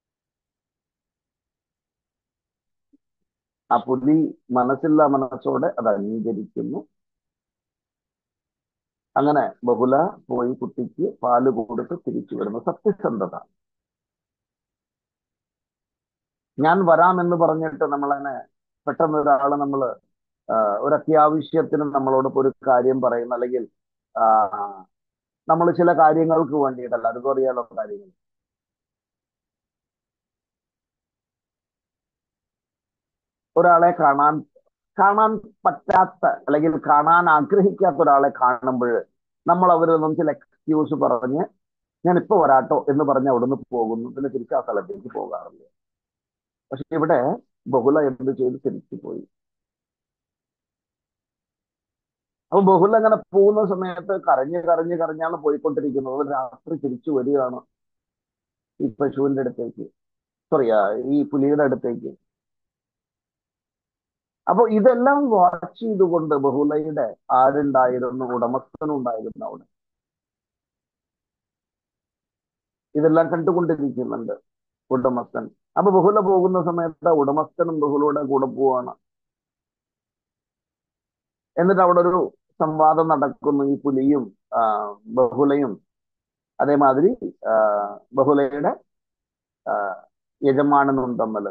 C: ആ പുലി മനസ്സില്ലാ മനസ്സോടെ അത് അംഗീകരിക്കുന്നു അങ്ങനെ ബഹുല പോയി കുട്ടിക്ക് പാല് കൊടുത്ത് തിരിച്ചു വരുന്നു സത്യസന്ധത ഞാൻ വരാമെന്ന് പറഞ്ഞിട്ട് നമ്മളതിനെ പെട്ടെന്ന് ഒരാള് നമ്മൾ ഒരു അത്യാവശ്യത്തിന് നമ്മളോട് ഒരു കാര്യം പറയുന്ന അല്ലെങ്കിൽ നമ്മൾ ചില കാര്യങ്ങൾക്ക് വേണ്ടിയിട്ടല്ല അതും അറിയാലോ കാര്യങ്ങൾ ഒരാളെ കാണാൻ കാണാൻ പറ്റാത്ത അല്ലെങ്കിൽ കാണാൻ ആഗ്രഹിക്കാത്ത ഒരാളെ കാണുമ്പോൾ നമ്മൾ അവരിൽ നിന്നും ചില എക്സ്ക്യൂസ് പറഞ്ഞ് ഞാൻ ഇപ്പൊ വരാട്ടോ എന്ന് പറഞ്ഞ് അവിടുന്ന് പോകുന്നു പിന്നെ തിരിച്ച് ആ സ്ഥലത്തേക്ക് പോകാറില്ല പക്ഷെ ഇവിടെ ബഹുല എന്ത് ചെയ്ത് തിരിച്ചു പോയി അപ്പൊ ബഹുല അങ്ങനെ പോകുന്ന സമയത്ത് കരഞ്ഞ് കരഞ്ഞ് കരഞ്ഞാണ് പോയിക്കൊണ്ടിരിക്കുന്നത് രാത്രി തിരിച്ചു വരികയാണ് ഈ പശുവിന്റെ അടുത്തേക്ക് സോറി ഈ പുലിയുടെ അടുത്തേക്ക് അപ്പൊ ഇതെല്ലാം വാച്ച് ചെയ്തുകൊണ്ട് ബഹുലയുടെ ആരുണ്ടായിരുന്നു ഉടമസ്ഥനുണ്ടായിരുന്നു അവിടെ ഇതെല്ലാം കണ്ടുകൊണ്ടിരിക്കുന്നുണ്ട് ഉടമസ്ഥൻ അപ്പൊ ബഹുല പോകുന്ന സമയത്ത് ഉടമസ്ഥനും ബഹുലയുടെ കൂടെ പോവാണ് എന്നിട്ട് അവിടെ ഒരു സംവാദം നടക്കുന്നു ഈ പുലിയും ബഹുലയും അതേമാതിരി ബഹുലയുടെ യജമാനനും തമ്മിൽ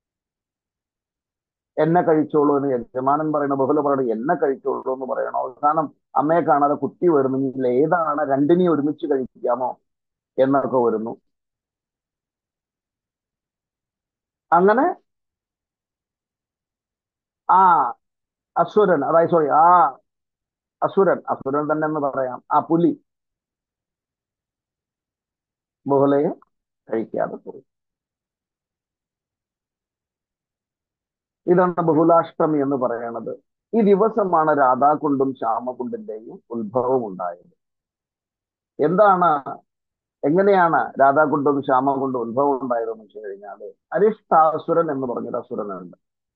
C: എന്നെ കഴിച്ചോളൂ എന്ന് യജമാനൻ പറയണ ബഹുല പറയണ എന്നെ കഴിച്ചോളൂ എന്ന് പറയണോ അവസാനം അമ്മയെ കാണാതെ കുട്ടി വരുന്നെങ്കിൽ ഏതാണ് രണ്ടിനെയും ഒരുമിച്ച് കഴിക്കാമോ എന്നൊക്കെ വരുന്നു അങ്ങനെ ആ അസുരൻ അതായത് സോറി ആ അസുരൻ അസുരൻ തന്നെ എന്ന് പറയാം ആ പുലി ബഹുലയെ കഴിക്കാതെ പോയി ഇതാണ് ബഹുലാഷ്ടമി എന്ന് പറയുന്നത് ഈ ദിവസമാണ് രാധാകുണ്ടും ശ്യാമകുണ്ടിന്റെയും ഉത്ഭവം ഉണ്ടായത് എന്താണ് എങ്ങനെയാണ് രാധാകുണ്ടും ശ്യാമകുണ്ടും ഉത്ഭവം ഉണ്ടായതെന്ന് വെച്ച് കഴിഞ്ഞാൽ അരിഷ്ടാസുരൻ എന്ന് പറഞ്ഞൊരു അസുരനുണ്ട്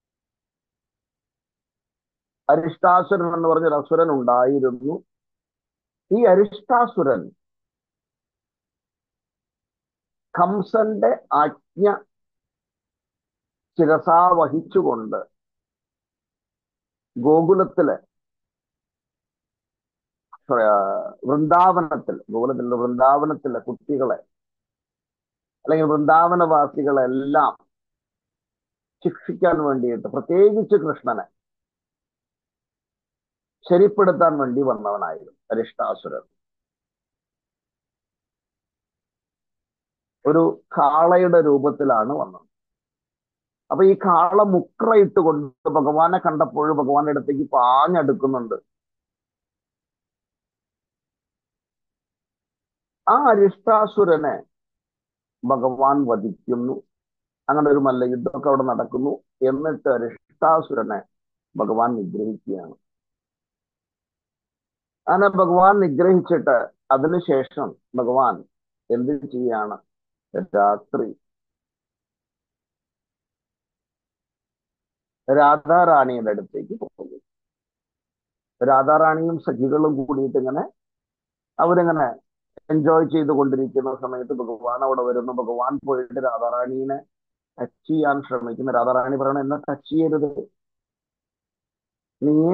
C: അരിഷ്ടാസുരൻ എന്ന് പറഞ്ഞൊരു അസുരൻ ഉണ്ടായിരുന്നു ഈ അരിഷ്ടാസുരൻ കംസന്റെ ആജ്ഞ ശിരസാ വഹിച്ചുകൊണ്ട് ഗോകുലത്തില് വൃന്ദാവനത്തിൽ ഗോകുലത്തിലെ വൃന്ദാവനത്തിലെ കുട്ടികളെ അല്ലെങ്കിൽ വൃന്ദാവനവാസികളെല്ലാം ശിക്ഷിക്കാൻ വേണ്ടിയിട്ട് പ്രത്യേകിച്ച് കൃഷ്ണനെ ശരിപ്പെടുത്താൻ വേണ്ടി വന്നവനായിരുന്നു അരിഷ്ടാസുരൻ ഒരു കാളയുടെ രൂപത്തിലാണ് വന്നത് അപ്പൊ ഈ കാള മുക്രയിട്ട് കൊണ്ട് ഭഗവാനെ കണ്ടപ്പോൾ ഭഗവാന്റെ അടുത്തേക്ക് പാഞ്ഞെടുക്കുന്നുണ്ട് ആ അരിഷ്ടാസുരനെ ഭഗവാൻ വധിക്കുന്നു അങ്ങനെ ഒരു മല്ല യുദ്ധമൊക്കെ അവിടെ നടക്കുന്നു എന്നിട്ട് അരിഷ്ടാസുരനെ ഭഗവാൻ നിഗ്രഹിക്കുകയാണ് അങ്ങനെ ഭഗവാൻ നിഗ്രഹിച്ചിട്ട് അതിനുശേഷം ഭഗവാൻ എന്ത് ചെയ്യാണ് രാത്രി രാധാറാണിയുടെ അടുത്തേക്ക് പോകും രാധാറാണിയും സഖികളും കൂടിയിട്ട് ഇങ്ങനെ അവരിങ്ങനെ എൻജോയ് ചെയ്തുകൊണ്ടിരിക്കുന്ന സമയത്ത് ഭഗവാൻ അവിടെ വരുന്നു ഭഗവാൻ പോയിട്ട് രാധാറാണീനെ ടച്ച് ചെയ്യാൻ ശ്രമിക്കുന്നു രാധാറാണി പറയണ എന്നെ ടച്ച് ചെയ്യരുത് നീ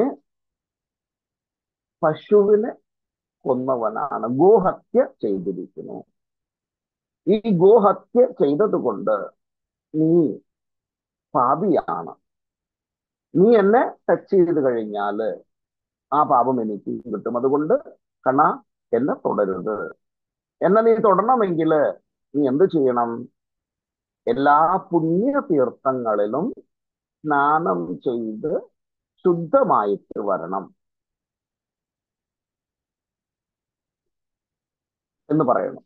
C: പശുവിനെ കൊന്നവനാണ് ഗോഹത്യ ചെയ്തിരിക്കുന്നു ഈ ഗോഹത്യ ചെയ്തത് കൊണ്ട് നീ പാപിയാണ് നീ എന്നെ ടച്ച് ചെയ്ത് കഴിഞ്ഞാല് ആ പാപം എനിക്ക് കിട്ടും അതുകൊണ്ട് കണ്ണ എന്നെ തുടരുത് എന്നെ നീ തൊടണമെങ്കിൽ നീ എന്ത് ചെയ്യണം എല്ലാ പുണ്യ തീർത്ഥങ്ങളിലും സ്നാനം ചെയ്ത് ശുദ്ധമായിട്ട് വരണം എന്ന് പറയണം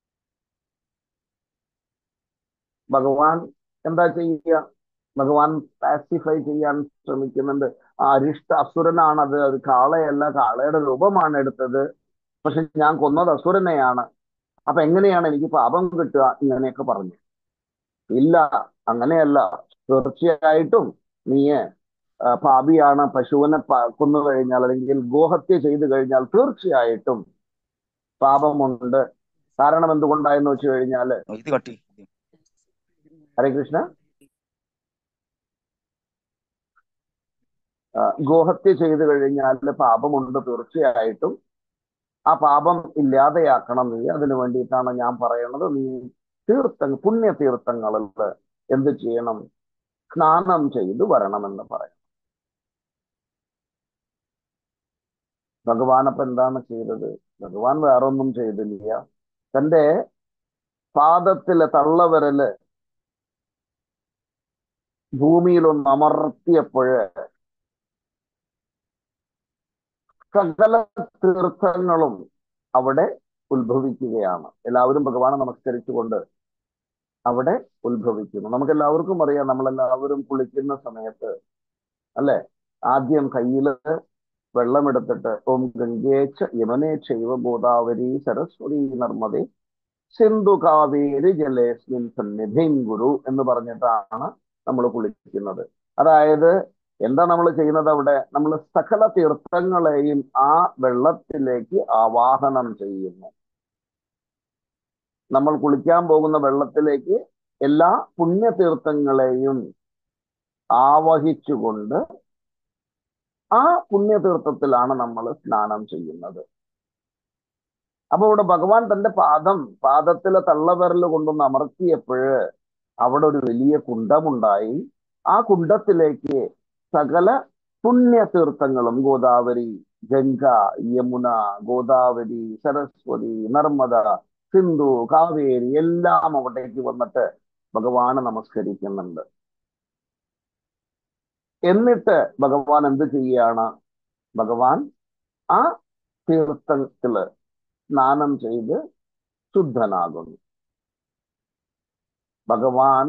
C: ഭഗവാൻ എന്താ ചെയ്യുക ഭഗവാൻ പാസിഫൈ ചെയ്യാൻ ശ്രമിക്കുന്നുണ്ട് ആ അരിഷ്ട അസുരനാണത് അത് കാളയല്ല കാളയുടെ രൂപമാണ് എടുത്തത് പക്ഷെ ഞാൻ കൊന്നത് അസുരനെയാണ് അപ്പൊ എങ്ങനെയാണ് എനിക്ക് പാപം കിട്ടുക ഇങ്ങനെയൊക്കെ പറഞ്ഞു ഇല്ല അങ്ങനെയല്ല തീർച്ചയായിട്ടും നീ ആ, പാപിയാണ് പശുവിനെ പ- കൊന്നു കഴിഞ്ഞാൽ അല്ലെങ്കിൽ ഗോഹത്യ ചെയ്തു കഴിഞ്ഞാൽ തീർച്ചയായിട്ടും പാപമുണ്ട് കാരണം എന്തുകൊണ്ടായെന്ന് വെച്ച് കഴിഞ്ഞാൽ
D: ഇത് കട്ടി
C: ഹരേ കൃഷ്ണ ആ, ഗോഹത്യ ചെയ്തു കഴിഞ്ഞാൽ പാപമുണ്ട് തീർച്ചയായിട്ടും ആ പാപം ഇല്ലാതെയാക്കണം നീ അതിനു വേണ്ടിയിട്ടാണ് ഞാൻ പറയുന്നത് നീ തീർത്ഥ പുണ്യ തീർത്ഥങ്ങളിൽ എന്ത് ചെയ്യണം സ്നാനം ചെയ്തു വരണമെന്ന് പറയും ഭഗവാൻ അപ്പൊ എന്താണ് ചെയ്തത് ഭഗവാൻ വേറൊന്നും ചെയ്തില്ല തന്റെ പാദത്തിലെ തള്ളവിരല് ഭൂമിയിലൊന്ന് അമർത്തിയപ്പോഴ് സകല തീർത്ഥങ്ങളും അവിടെ ഉത്ഭവിക്കുകയാണ് എല്ലാവരും ഭഗവാനെ നമസ്കരിച്ചുകൊണ്ട് അവിടെ ഉത്ഭവിക്കുന്നു നമുക്ക് എല്ലാവർക്കും അറിയാം നമ്മളെല്ലാവരും കുളിക്കുന്ന സമയത്ത് അല്ലെ ആദ്യം കയ്യില് വെള്ളമെടുത്തിട്ട് ഓം ഗംഗേച്ച യമുനേ ചൈവ ഗോദാവരി സരസ്വതി നർമ്മദേ സിന്ധു കാവേരി ജലേസ്മിൻ സന്നിധിം ഗുരു എന്ന് പറഞ്ഞിട്ടാണ് നമ്മൾ കുളിക്കുന്നത് അതായത് എന്താ നമ്മൾ ചെയ്യുന്നത് അവിടെ നമ്മൾ സകല തീർത്ഥങ്ങളെയും ആ വെള്ളത്തിലേക്ക് ആവാഹനം ചെയ്യുന്നു നമ്മൾ കുളിക്കാൻ പോകുന്ന വെള്ളത്തിലേക്ക് എല്ലാ പുണ്യതീർത്ഥങ്ങളെയും ആവഹിച്ചുകൊണ്ട് ആ പുണ്യതീർത്ഥത്തിലാണ് നമ്മൾ സ്നാനം ചെയ്യുന്നത് അപ്പൊ ഇവിടെ ഭഗവാൻ തന്റെ പാദം പാദത്തിലെ തള്ളവിരൽ കൊണ്ടൊന്ന് അമർത്തിയപ്പോഴ് അവിടെ ഒരു വലിയ കുണ്ടമുണ്ടായി ആ കുണ്ടത്തിലേക്ക് സകല പുണ്യതീർത്ഥങ്ങളും ഗോദാവരി ഗംഗ യമുന ഗോദാവരി സരസ്വതി നർമ്മദ സിന്ധു കാവേരി എല്ലാം അവിടേക്ക് വന്നിട്ട് ഭഗവാന് നമസ്കരിക്കുന്നുണ്ട് എന്നിട്ട് ഭഗവാൻ എന്ത് ചെയ്യുകയാണ് ഭഗവാൻ ആ തീർത്ഥത്തില് സ്നാനം ചെയ്ത് ശുദ്ധനാകുന്നു ഭഗവാൻ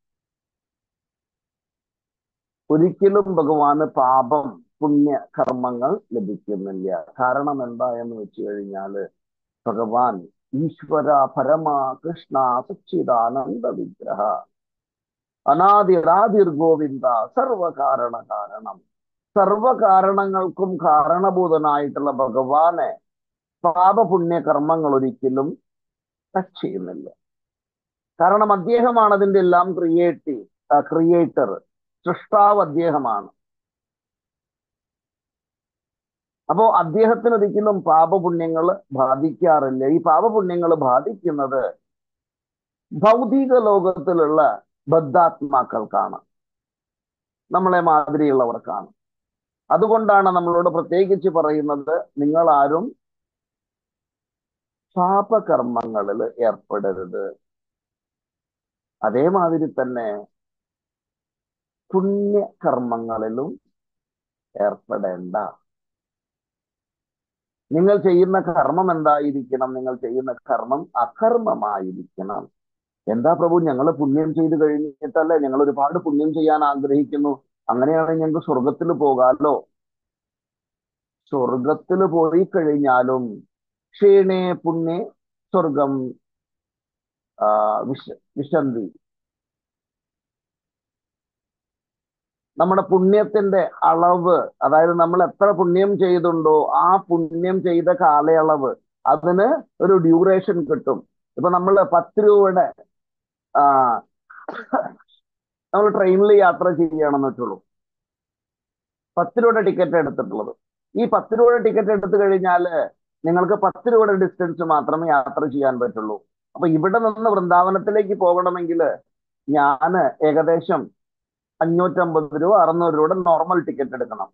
C: ഒരിക്കലും ഭഗവാന് പാപം പുണ്യ കർമ്മങ്ങൾ ലഭിക്കുന്നില്ല കാരണം എന്താ എന്ന് വെച്ച് കഴിഞ്ഞാല് ഭഗവാൻ ഈശ്വര പരമ കൃഷ്ണ സച്ചിദാനന്ദ വിഗ്രഹ അനാദിരാതിർ ഗോവിന്ദ സർവകാരണ കാരണം സർവകാരണങ്ങൾക്കും കാരണഭൂതനായിട്ടുള്ള ഭഗവാനെ പാപപുണ്യ കർമ്മങ്ങൾ ഒരിക്കലും ടച്ച് ചെയ്യുന്നില്ല കാരണം അദ്ദേഹമാണ് അതിന്റെ എല്ലാം ക്രിയേറ്റീവ് ക്രിയേറ്റർ സൃഷ്ടാവ് അദ്ദേഹമാണ് അപ്പോ അദ്ദേഹത്തിന് ഒരിക്കലും പാപപുണ്യങ്ങൾ ബാധിക്കാറില്ല ഈ പാപപുണ്യങ്ങൾ ബാധിക്കുന്നത് ഭൗതിക ലോകത്തിലുള്ള ബദ്ധാത്മാക്കൾക്കാണ് നമ്മളെ മാതിരിയുള്ളവർക്കാണ് അതുകൊണ്ടാണ് നമ്മളോട് പ്രത്യേകിച്ച് പറയുന്നത് നിങ്ങൾ ആരും പാപകർമ്മങ്ങളിൽ ഏർപ്പെടരുത് അതേമാതിരി തന്നെ പുണ്യകർമ്മങ്ങളിലും ഏർപ്പെടേണ്ട നിങ്ങൾ ചെയ്യുന്ന കർമ്മം എന്തായിരിക്കണം നിങ്ങൾ ചെയ്യുന്ന കർമ്മം അകർമ്മമായിരിക്കണം എന്താ പ്രഭു ഞങ്ങൾ പുണ്യം ചെയ്ത് കഴിഞ്ഞിട്ടല്ലേ ഞങ്ങൾ ഒരുപാട് പുണ്യം ചെയ്യാൻ ആഗ്രഹിക്കുന്നു അങ്ങനെയാണെങ്കിൽ ഞങ്ങൾക്ക് സ്വർഗത്തിൽ പോകാമല്ലോ സ്വർഗത്തിൽ പോയി കഴിഞ്ഞാലും ക്ഷീണേ പുണ്യേ സ്വർഗം ആ, വിശ വിശന്തി നമ്മുടെ പുണ്യത്തിന്റെ അളവ് അതായത് നമ്മൾ എത്ര പുണ്യം ചെയ്തുണ്ടോ ആ പുണ്യം ചെയ്ത കാലയളവ് അതിന് ഒരു ഡ്യൂറേഷൻ കിട്ടും ഇപ്പൊ നമ്മൾ പത്ത് രൂപയുടെ ആ നമ്മൾ ട്രെയിനിൽ യാത്ര ചെയ്യുകയാണെന്ന് വെച്ചോളൂ പത്ത് രൂപയുടെ ടിക്കറ്റ് എടുത്തിട്ടുള്ളത് ഈ പത്ത് രൂപയുടെ ടിക്കറ്റ് എടുത്തു കഴിഞ്ഞാൽ നിങ്ങൾക്ക് പത്ത് രൂപയുടെ ഡിസ്റ്റൻസ് മാത്രമേ യാത്ര ചെയ്യാൻ പറ്റുള്ളൂ അപ്പൊ ഇവിടെ നിന്ന് വൃന്ദാവനത്തിലേക്ക് പോകണമെങ്കിൽ ഞാൻ ഏകദേശം അഞ്ഞൂറ്റമ്പത് രൂപ അറുന്നൂറ് രൂപയുടെ നോർമൽ ടിക്കറ്റ് എടുക്കണം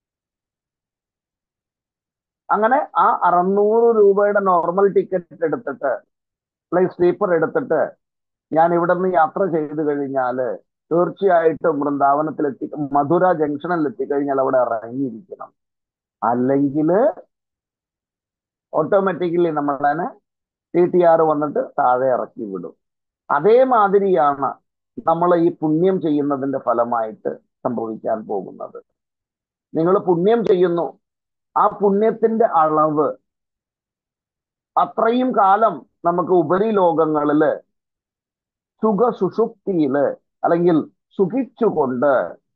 C: അങ്ങനെ ആ അറുന്നൂറ് രൂപയുടെ നോർമൽ ടിക്കറ്റ് എടുത്തിട്ട് പ്ലേസ് സ്ലീപ്പർ എടുത്തിട്ട് ഞാൻ ഇവിടെ നിന്ന് യാത്ര ചെയ്ത് കഴിഞ്ഞാൽ തീർച്ചയായിട്ടും വൃന്ദാവനത്തിലെത്തി മധുര ജംഗ്ഷനിൽ എത്തിക്കഴിഞ്ഞാൽ അവിടെ ഇറങ്ങിയിരിക്കണം അല്ലെങ്കിൽ ഓട്ടോമാറ്റിക്കലി നമ്മളതിനെ ടി ടി ആർ വന്നിട്ട് താഴെ ഇറക്കി വിടും അതേമാതിരിയാണ് നമ്മൾ ഈ പുണ്യം ചെയ്യുന്നതിന്റെ ഫലമായിട്ട് സംഭവിക്കാൻ പോകുന്നത് നിങ്ങൾ പുണ്യം ചെയ്യുന്നു ആ പുണ്യത്തിന്റെ അളവ് അത്രയും കാലം നമുക്ക് ഉപരിലോകങ്ങളില് സുഖ സുഷുപ്തിയില് അല്ലെങ്കിൽ സുഖിച്ചുകൊണ്ട്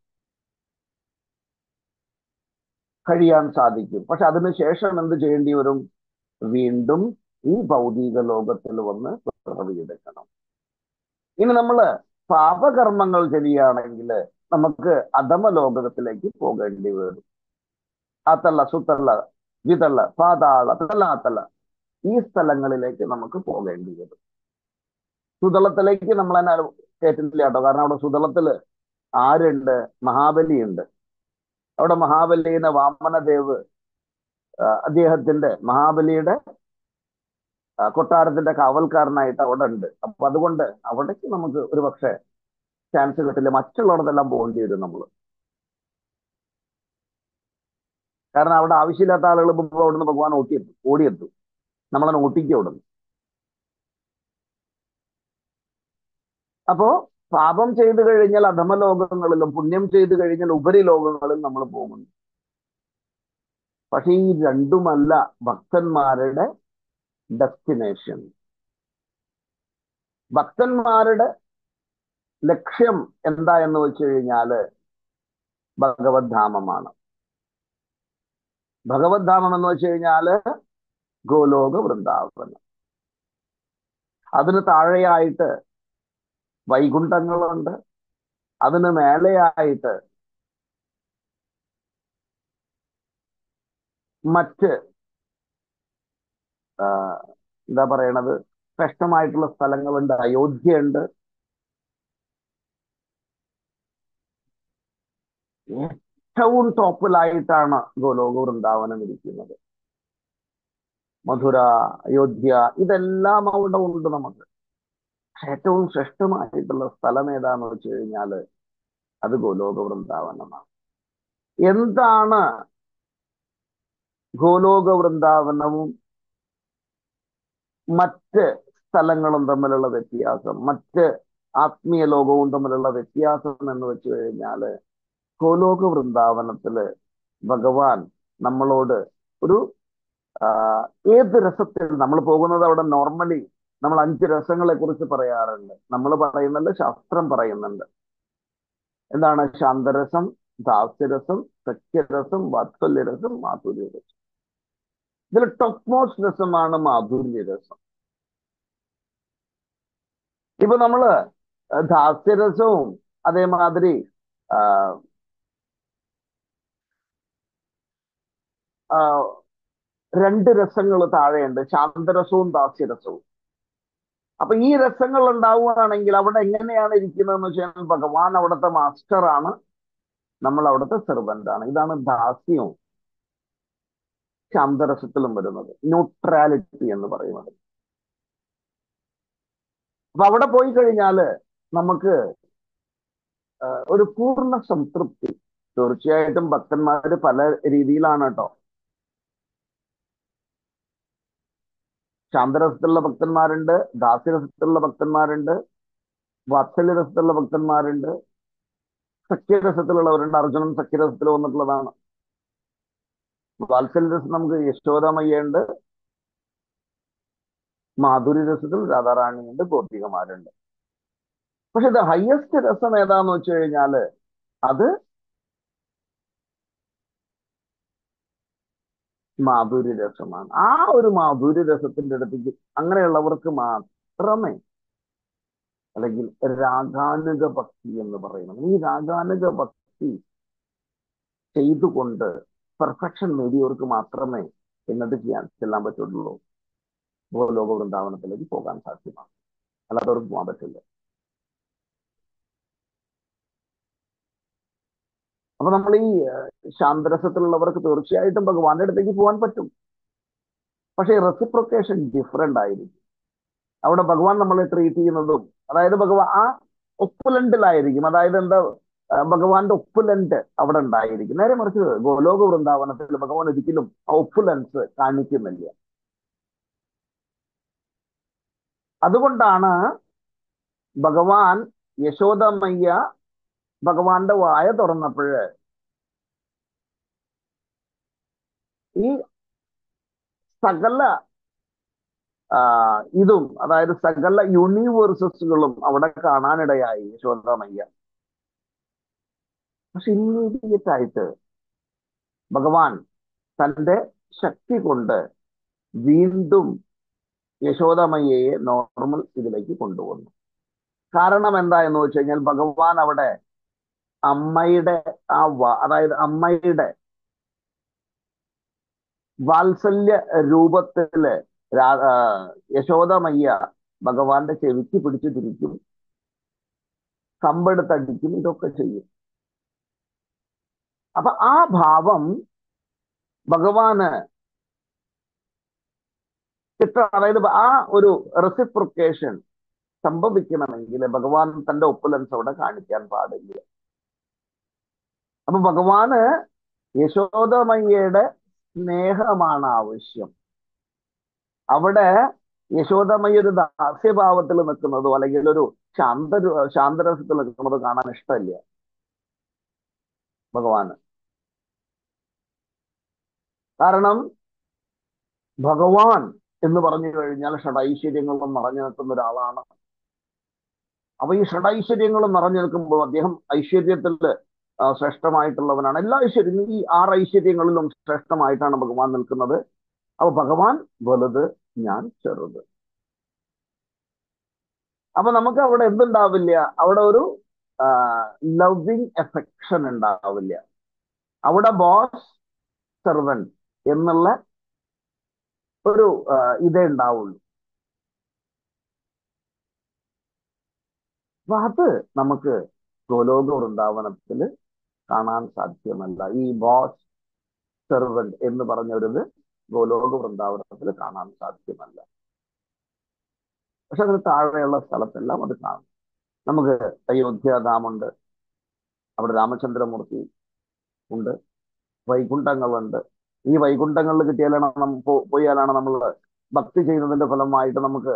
C: കഴിയാൻ സാധിക്കും പക്ഷെ അതിനുശേഷം എന്ത് ചെയ്യേണ്ടി വരും വീണ്ടും ഈ ഭൗതിക ലോകത്തിൽ വന്ന് പിറവിയെടുക്കണം ഇനി നമ്മള് പാപകർമ്മങ്ങൾ ചെയ്യുകയാണെങ്കിൽ നമുക്ക് അധമ ലോകത്തിലേക്ക് പോകേണ്ടി വരും അതല്ല സുത്തല്ല വിതള്ള പാതാള തലാത്തല ഈ സ്ഥലങ്ങളിലേക്ക് നമുക്ക് പോകേണ്ടി വരും സുതളത്തിലേക്ക് നമ്മൾ തന്നെ കയറ്റുന്നില്ല കേട്ടോ കാരണം അവിടെ സുതളത്തില് ആരുണ്ട് മഹാബലി ഉണ്ട് അവിടെ മഹാബലിനെ വാമനദേവ് ആ, അദ്ദേഹത്തിന്റെ മഹാബലിയുടെ ആ, കൊട്ടാരത്തിന്റെ കാവൽക്കാരനായിട്ട് അവിടെ ഉണ്ട് അപ്പൊ അതുകൊണ്ട് അവിടേക്ക് നമുക്ക് ഒരു പക്ഷേ ചാൻസ് കിട്ടില്ല മറ്റുള്ളിടത്തെല്ലാം പോകേണ്ടി വരും നമ്മൾ കാരണം അവിടെ ആവശ്യമില്ലാത്ത ആളുകൾ ഇപ്പോൾ അവിടുന്ന് ഭഗവാൻ ഓട്ടിയെത്തും ഓടിയെത്തും നമ്മളെ ഓട്ടിക്കും അവിടുന്ന് അപ്പോ പാപം ചെയ്തു കഴിഞ്ഞാൽ അധമലോകങ്ങളിലും പുണ്യം ചെയ്തു കഴിഞ്ഞാൽ ഉപരിലോകങ്ങളിൽ നമ്മൾ പോകുന്നു പക്ഷെ ഈ രണ്ടുമല്ല ഭക്തന്മാരുടെ ഡെസ്റ്റിനേഷൻ ഭക്തന്മാരുടെ ലക്ഷ്യം എന്താ എന്ന് വെച്ച് കഴിഞ്ഞാല് ഭഗവത് ധാമമാണ് ഭഗവത് ധാമം എന്ന് വെച്ച് കഴിഞ്ഞാല് ഗോലോക വൃന്ദാവനം അതിന് താഴെയായിട്ട് വൈകുണ്ഠങ്ങളുണ്ട് അതിന് മേലെയായിട്ട് മറ്റ് ആ, എന്താ പറയണത് ശ്രേഷ്ഠമായിട്ടുള്ള സ്ഥലങ്ങളുണ്ട് അയോധ്യയുണ്ട് ഏറ്റവും ടോപ്പിലായിട്ടാണ് ഗോലോക വൃന്ദാവനം ഇരിക്കുന്നത് മധുര അയോധ്യ ഇതെല്ലാം അവിടെ ഉണ്ട് നമുക്ക് പക്ഷെ ഏറ്റവും ശ്രേഷ്ഠമായിട്ടുള്ള സ്ഥലം ഏതാന്ന് വെച്ച് കഴിഞ്ഞാല് അത് ഗോലോക വൃന്ദാവനമാണ് എന്താണ് ഗോലോക വൃന്ദാവനവും മറ്റ് സ്ഥലങ്ങളും തമ്മിലുള്ള വ്യത്യാസം മറ്റ് ആത്മീയ ലോകവും തമ്മിലുള്ള വ്യത്യാസം എന്ന് വെച്ച് കഴിഞ്ഞാല് ഗോലോക വൃന്ദാവനത്തില് ഭഗവാൻ നമ്മളോട് ഒരു ആ, ഏത് രസത്തിൽ നമ്മൾ പോകുന്നത് അവിടെ നോർമലി നമ്മൾ അഞ്ച് രസങ്ങളെ കുറിച്ച് പറയാറുണ്ട് നമ്മൾ പറയുന്നുണ്ട് ശാസ്ത്രം പറയുന്നുണ്ട് എന്താണ് ശാന്തരസം ദാസ്യരസം സഖ്യരസം വാത്സല്യരസം മാധുര്യരസം ഇതിൽ ടോപ്പ് മോസ്റ്റ് രസമാണ് മാധുര്യരസം ഇപ്പൊ നമ്മള് ദാസ്യരസവും അതേമാതിരി ആ, ആ, രണ്ട് രസങ്ങൾ താഴെയുണ്ട് ശാന്തരസവും ദാസ്യരസവും അപ്പൊ ഈ രസങ്ങൾ ഉണ്ടാവുകയാണെങ്കിൽ അവിടെ എങ്ങനെയാണ് ഇരിക്കുന്നതെന്ന് വെച്ചാൽ ഭഗവാൻ അവിടുത്തെ മാസ്റ്റർ ആണ് നമ്മൾ അവിടുത്തെ സെർവന്റ് ആണ് ഇതാണ് ദാസ്യവും ശാന്തരസത്തിലും വരുന്നത് ന്യൂട്രാലിറ്റി എന്ന് പറയുന്നത് അപ്പൊ അവിടെ പോയി കഴിഞ്ഞാല് നമുക്ക് ആ, ഒരു പൂർണ്ണ സംതൃപ്തി തീർച്ചയായിട്ടും ഭക്തന്മാര് പല രീതിയിലാണ് കേട്ടോ ശാന്തരസത്തിലുള്ള ഭക്തന്മാരുണ്ട് ദാസ്യരസത്തിലുള്ള ഭക്തന്മാരുണ്ട് വാത്സല്യരസത്തിലുള്ള ഭക്തന്മാരുണ്ട് സഖ്യരസത്തിലുള്ളവരുണ്ട് അർജുനൻ സഖ്യരസത്തിൽ വന്നിട്ടുള്ളതാണ് വാത്സല്യരസം നമുക്ക് യശോദമയ്യുണ്ട് മാധുര്യ രസത്തിൽ രാധാറാണിയുണ്ട് ഗോപികമാരുണ്ട് പക്ഷെ ഇത് ഹയസ്റ്റ് രസം ഏതാന്ന് വെച്ച് കഴിഞ്ഞാല് അത് മാധുര്യ രസമാണ് ആ ഒരു മാധുര്യ രസത്തിന്റെ അടുത്തേക്ക് അങ്ങനെയുള്ളവർക്ക് മാത്രമേ അല്ലെങ്കിൽ രാഗാനുക ഭക്തി എന്ന് പറയുന്നത് ഈ രാഗാനുക ഭക്തി ചെയ്തുകൊണ്ട് പെർഫെക്ഷൻ നേടിയവർക്ക് മാത്രമേ എന്നിട്ട് ചെയ്യാൻ ചെല്ലാൻ പറ്റുള്ളൂ ലോക വൃന്ദാവനത്തിലേക്ക് പോകാൻ സാധ്യമാണ് അല്ലാത്തവർക്ക് പോകാൻ പറ്റില്ല അപ്പൊ നമ്മൾ ഈ ഏഹ്, ശാന്തരസത്തിലുള്ളവർക്ക് തീർച്ചയായിട്ടും ഭഗവാന്റെ അടുത്തേക്ക് പോകാൻ പറ്റും പക്ഷേ റെസിപ്രൊക്കേഷൻ ഡിഫറെന്റ് ആയിരിക്കും അവിടെ ഭഗവാൻ നമ്മളെ ട്രീറ്റ് ചെയ്യുന്നതും അതായത് ഭഗവാൻ ആ ഒപ്പുലൻഡിലായിരിക്കും അതായത് എന്താ ആ, ഭഗവാന്റെ ഒപ്പുലൻഡ് അവിടെ ഉണ്ടായിരിക്കും നേരെ മറിച്ച് ഗോലോക വൃന്ദാവനത്തിൽ ഭഗവാൻ ഒരിക്കലും ആ ഒപ്പുലൻസ് കാണിക്കുന്നില്ല അതുകൊണ്ടാണ് ഭഗവാൻ യശോദമയ്യ ഭഗവാന്റെ വായ തുറന്നപ്പോഴ് ഈ സകല ആ, ഇതും അതായത് സകല യൂണിവേഴ്സസുകളും അവിടെ കാണാനിടയായി യശോദാമയ്യ പക്ഷെ ഇമ്മീഡിയറ്റ് ആയിട്ട് ഭഗവാൻ തന്റെ ശക്തി കൊണ്ട് വീണ്ടും യശോദമയ്യയെ നോർമൽ ഇതിലേക്ക് കൊണ്ടുവന്നു കാരണം എന്താ എന്ന് വെച്ച് കഴിഞ്ഞാൽ ഭഗവാൻ അവിടെ അമ്മയുടെ ആ വ- അതായത് അമ്മയുടെ വാത്സല്യ രൂപത്തില് രാ- ആ, യശോദമയ്യ ഭഗവാന്റെ ചെവിക്ക് പിടിച്ചു തിരിക്കും കമ്പെടുത്തടിക്കും ഇതൊക്കെ ചെയ്യും അപ്പൊ ആ ഭാവം ഭഗവാന് കിട്ട അതായത് ആ ഒരു റെസിപ്രിക്കേഷൻ സംഭവിക്കണമെങ്കിൽ ഭഗവാൻ തന്റെ ഒപ്പുലൻസ് അവിടെ കാണിക്കാൻ പാടില്ല അപ്പൊ ഭഗവാന് യശോദമയ്യയുടെ സ്നേഹമാണ് ആവശ്യം അവിടെ യശോദമയ്യ ഒരു ദാസ്യഭാവത്തിൽ നിൽക്കുന്നതോ അല്ലെങ്കിൽ ഒരു ശാന്ത ശാന്തരസത്തിൽ നിൽക്കുന്നതോ കാണാൻ ഇഷ്ടമില്ല ഭഗവാന് കാരണം ഭഗവാൻ എന്ന് പറഞ്ഞു കഴിഞ്ഞാൽ ഷഡൈശ്വര്യങ്ങളും നിറഞ്ഞു നിൽക്കുന്ന ഒരാളാണ് അപ്പൊ ഈ ഷഡൈശ്വര്യങ്ങളും നിറഞ്ഞു നിൽക്കുമ്പോൾ അദ്ദേഹം ഐശ്വര്യത്തിൽ ആ, ശ്രേഷ്ഠമായിട്ടുള്ളവനാണ് എല്ലാ ഐശ്വര്യം ഈ ആറ് ഐശ്വര്യങ്ങളിലും ശ്രേഷ്ഠമായിട്ടാണ് ഭഗവാൻ നിൽക്കുന്നത് അപ്പൊ ഭഗവാൻ വലുത് ഞാൻ ചെറുത് അപ്പൊ നമുക്ക് അവിടെ എന്തുണ്ടാവില്ല അവിടെ ഒരു ലവിങ് എഫെക്ഷൻ ഉണ്ടാവില്ല അവിടെ ബോസ് സെർവൻറ്റ് എന്നുള്ള ഒരു ആ, ഇതേ ഉണ്ടാവുള്ളൂ അപ്പൊ അത് നമുക്ക് ഗോലോക വൃന്ദാവനത്തിൽ കാണാൻ സാധ്യമല്ല ഈ ബോസ് സെർവൻറ്റ് എന്ന് പറഞ്ഞൊരിത് ഗോലോക വൃന്ദാവനത്തിൽ കാണാൻ സാധ്യമല്ല പക്ഷെ അതിന് താഴെയുള്ള സ്ഥലത്തെല്ലാം അത് കാണും നമുക്ക് അയോധ്യാധാമുണ്ട് അവിടെ രാമചന്ദ്രമൂർത്തി ഉണ്ട് വൈകുണ്ഠങ്ങളുണ്ട് ഈ വൈകുണ്ഠങ്ങളിൽ കിട്ടിയാലാണ് നമ്മ പോ- പോയാലാണ് നമ്മൾ ഭക്തി ചെയ്യുന്നതിന്റെ ഫലമായിട്ട് നമുക്ക്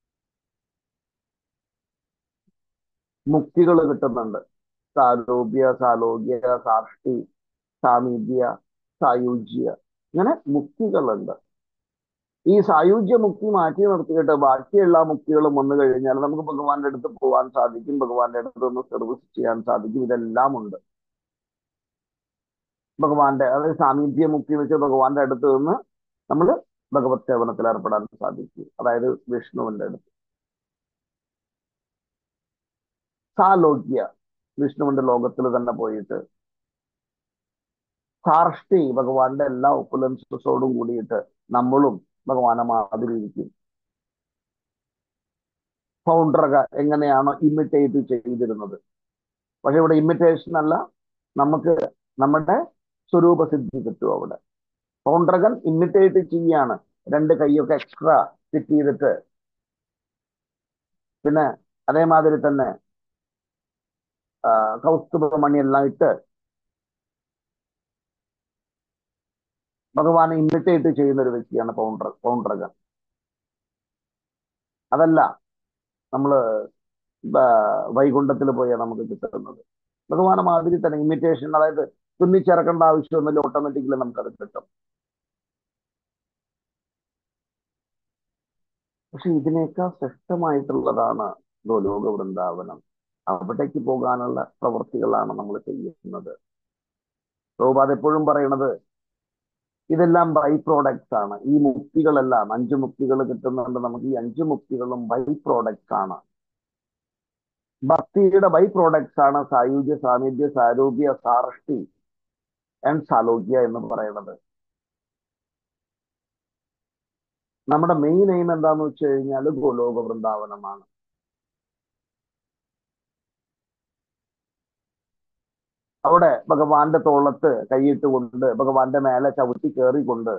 C: മുക്തികൾ കിട്ടുന്നുണ്ട് സാലോപ്യ സാലോക്യ സാഷ്ടി സാമീപ്യ സായുജ്യ ഇങ്ങനെ മുക്തികളുണ്ട് ഈ സായുജ്യ മുക്തി മാറ്റി നിർത്തിയിട്ട് ബാക്കിയുള്ള മുക്തികളും വന്നു കഴിഞ്ഞാൽ നമുക്ക് ഭഗവാന്റെ അടുത്ത് പോകാൻ സാധിക്കും ഭഗവാന്റെ അടുത്ത് നിന്ന് സർവീസ് ചെയ്യാൻ സാധിക്കും ഇതെല്ലാം ഉണ്ട് ഭഗവാന്റെ അതായത് സാമീപ്യ മുക്തി എന്ന് വെച്ചാൽ ഭഗവാന്റെ അടുത്ത് നിന്ന് നമ്മൾ ഭഗവത് സേവനത്തിൽ ഏർപ്പെടാൻ സാധിക്കും അതായത് വിഷ്ണുവിന്റെ അടുത്ത് സാലോക്യ വിഷ്ണുവിന്റെ ലോകത്തിൽ തന്നെ പോയിട്ട് സാർഷ്ടി ഭഗവാന്റെ എല്ലാ ഒപ്പുലൻസസോടും കൂടിയിട്ട് നമ്മളും ഭഗവാനെ മാതിരിയിരിക്കും ഫൗണ്ടറക എങ്ങനെയാണോ ഇമിറ്റേറ്റ് ചെയ്തിരുന്നത് പക്ഷെ ഇവിടെ ഇമിറ്റേഷൻ അല്ല നമുക്ക് നമ്മുടെ സ്വരൂപസിദ്ധി കിട്ടും അവിടെ ഫൗണ്ടറകൻ ഇമിറ്റേറ്റ് ചെയ്യാണ് രണ്ട് കൈയൊക്കെ എക്സ്ട്രാ ഫിറ്റ് ചെയ്തിട്ട് പിന്നെ അതേമാതിരി തന്നെ ആ, കൗസ്തുഭമണി എല്ലാം ഇട്ട് ഭഗവാനെ ഇമിറ്റേറ്റ് ചെയ്യുന്ന ഒരു വ്യക്തിയാണ് പൗണ്ടർ പൗണ്ടറകൻ അതല്ല നമ്മള് വൈകുണ്ഠത്തിൽ പോയാൽ നമുക്ക് കിട്ടുന്നത് ഭഗവാനെ മാതിരി തന്നെ ഇമിറ്റേഷൻ അതായത് തുന്നിച്ചിറക്കേണ്ട ആവശ്യമൊന്നുമില്ല ഓട്ടോമാറ്റിക്കലി നമുക്കത് കിട്ടും പക്ഷെ ഇതിനേക്കാൾ ശ്രേഷ്ഠമായിട്ടുള്ളതാണ് ഗോലോക വൃന്ദാവനം അവിടേക്ക് പോകാനുള്ള പ്രവൃത്തികളാണ് നമ്മൾ ചെയ്യുന്നത് പ്രഭുപാദ് എപ്പോഴും പറയണത് ഇതെല്ലാം ബൈ പ്രോഡക്ട്സ് ആണ് ഈ മുക്തികളെല്ലാം അഞ്ച് മുക്തികൾ കിട്ടുന്നുണ്ട് നമുക്ക് ഈ അഞ്ച് മുക്തികളും ബൈ പ്രോഡക്ട്സ് ആണ് ഭക്തിയുടെ ബൈ പ്രോഡക്ട്സ് ആണ് സായുജ്യ സാമീപ്യ സാരൂപ്യ സാർഷ്ടി ആൻഡ് സാലോക്യ എന്ന് പറയുന്നത് നമ്മുടെ മെയിൻ എയിം എന്താന്ന് വെച്ച് കഴിഞ്ഞാൽ ഗോലോക വൃന്ദാവനമാണ് അവിടെ ഭഗവാന്റെ തോളത്ത് കൈയിട്ട് കൊണ്ട് ഭഗവാന്റെ മേലെ ചവിട്ടി കയറിക്കൊണ്ട്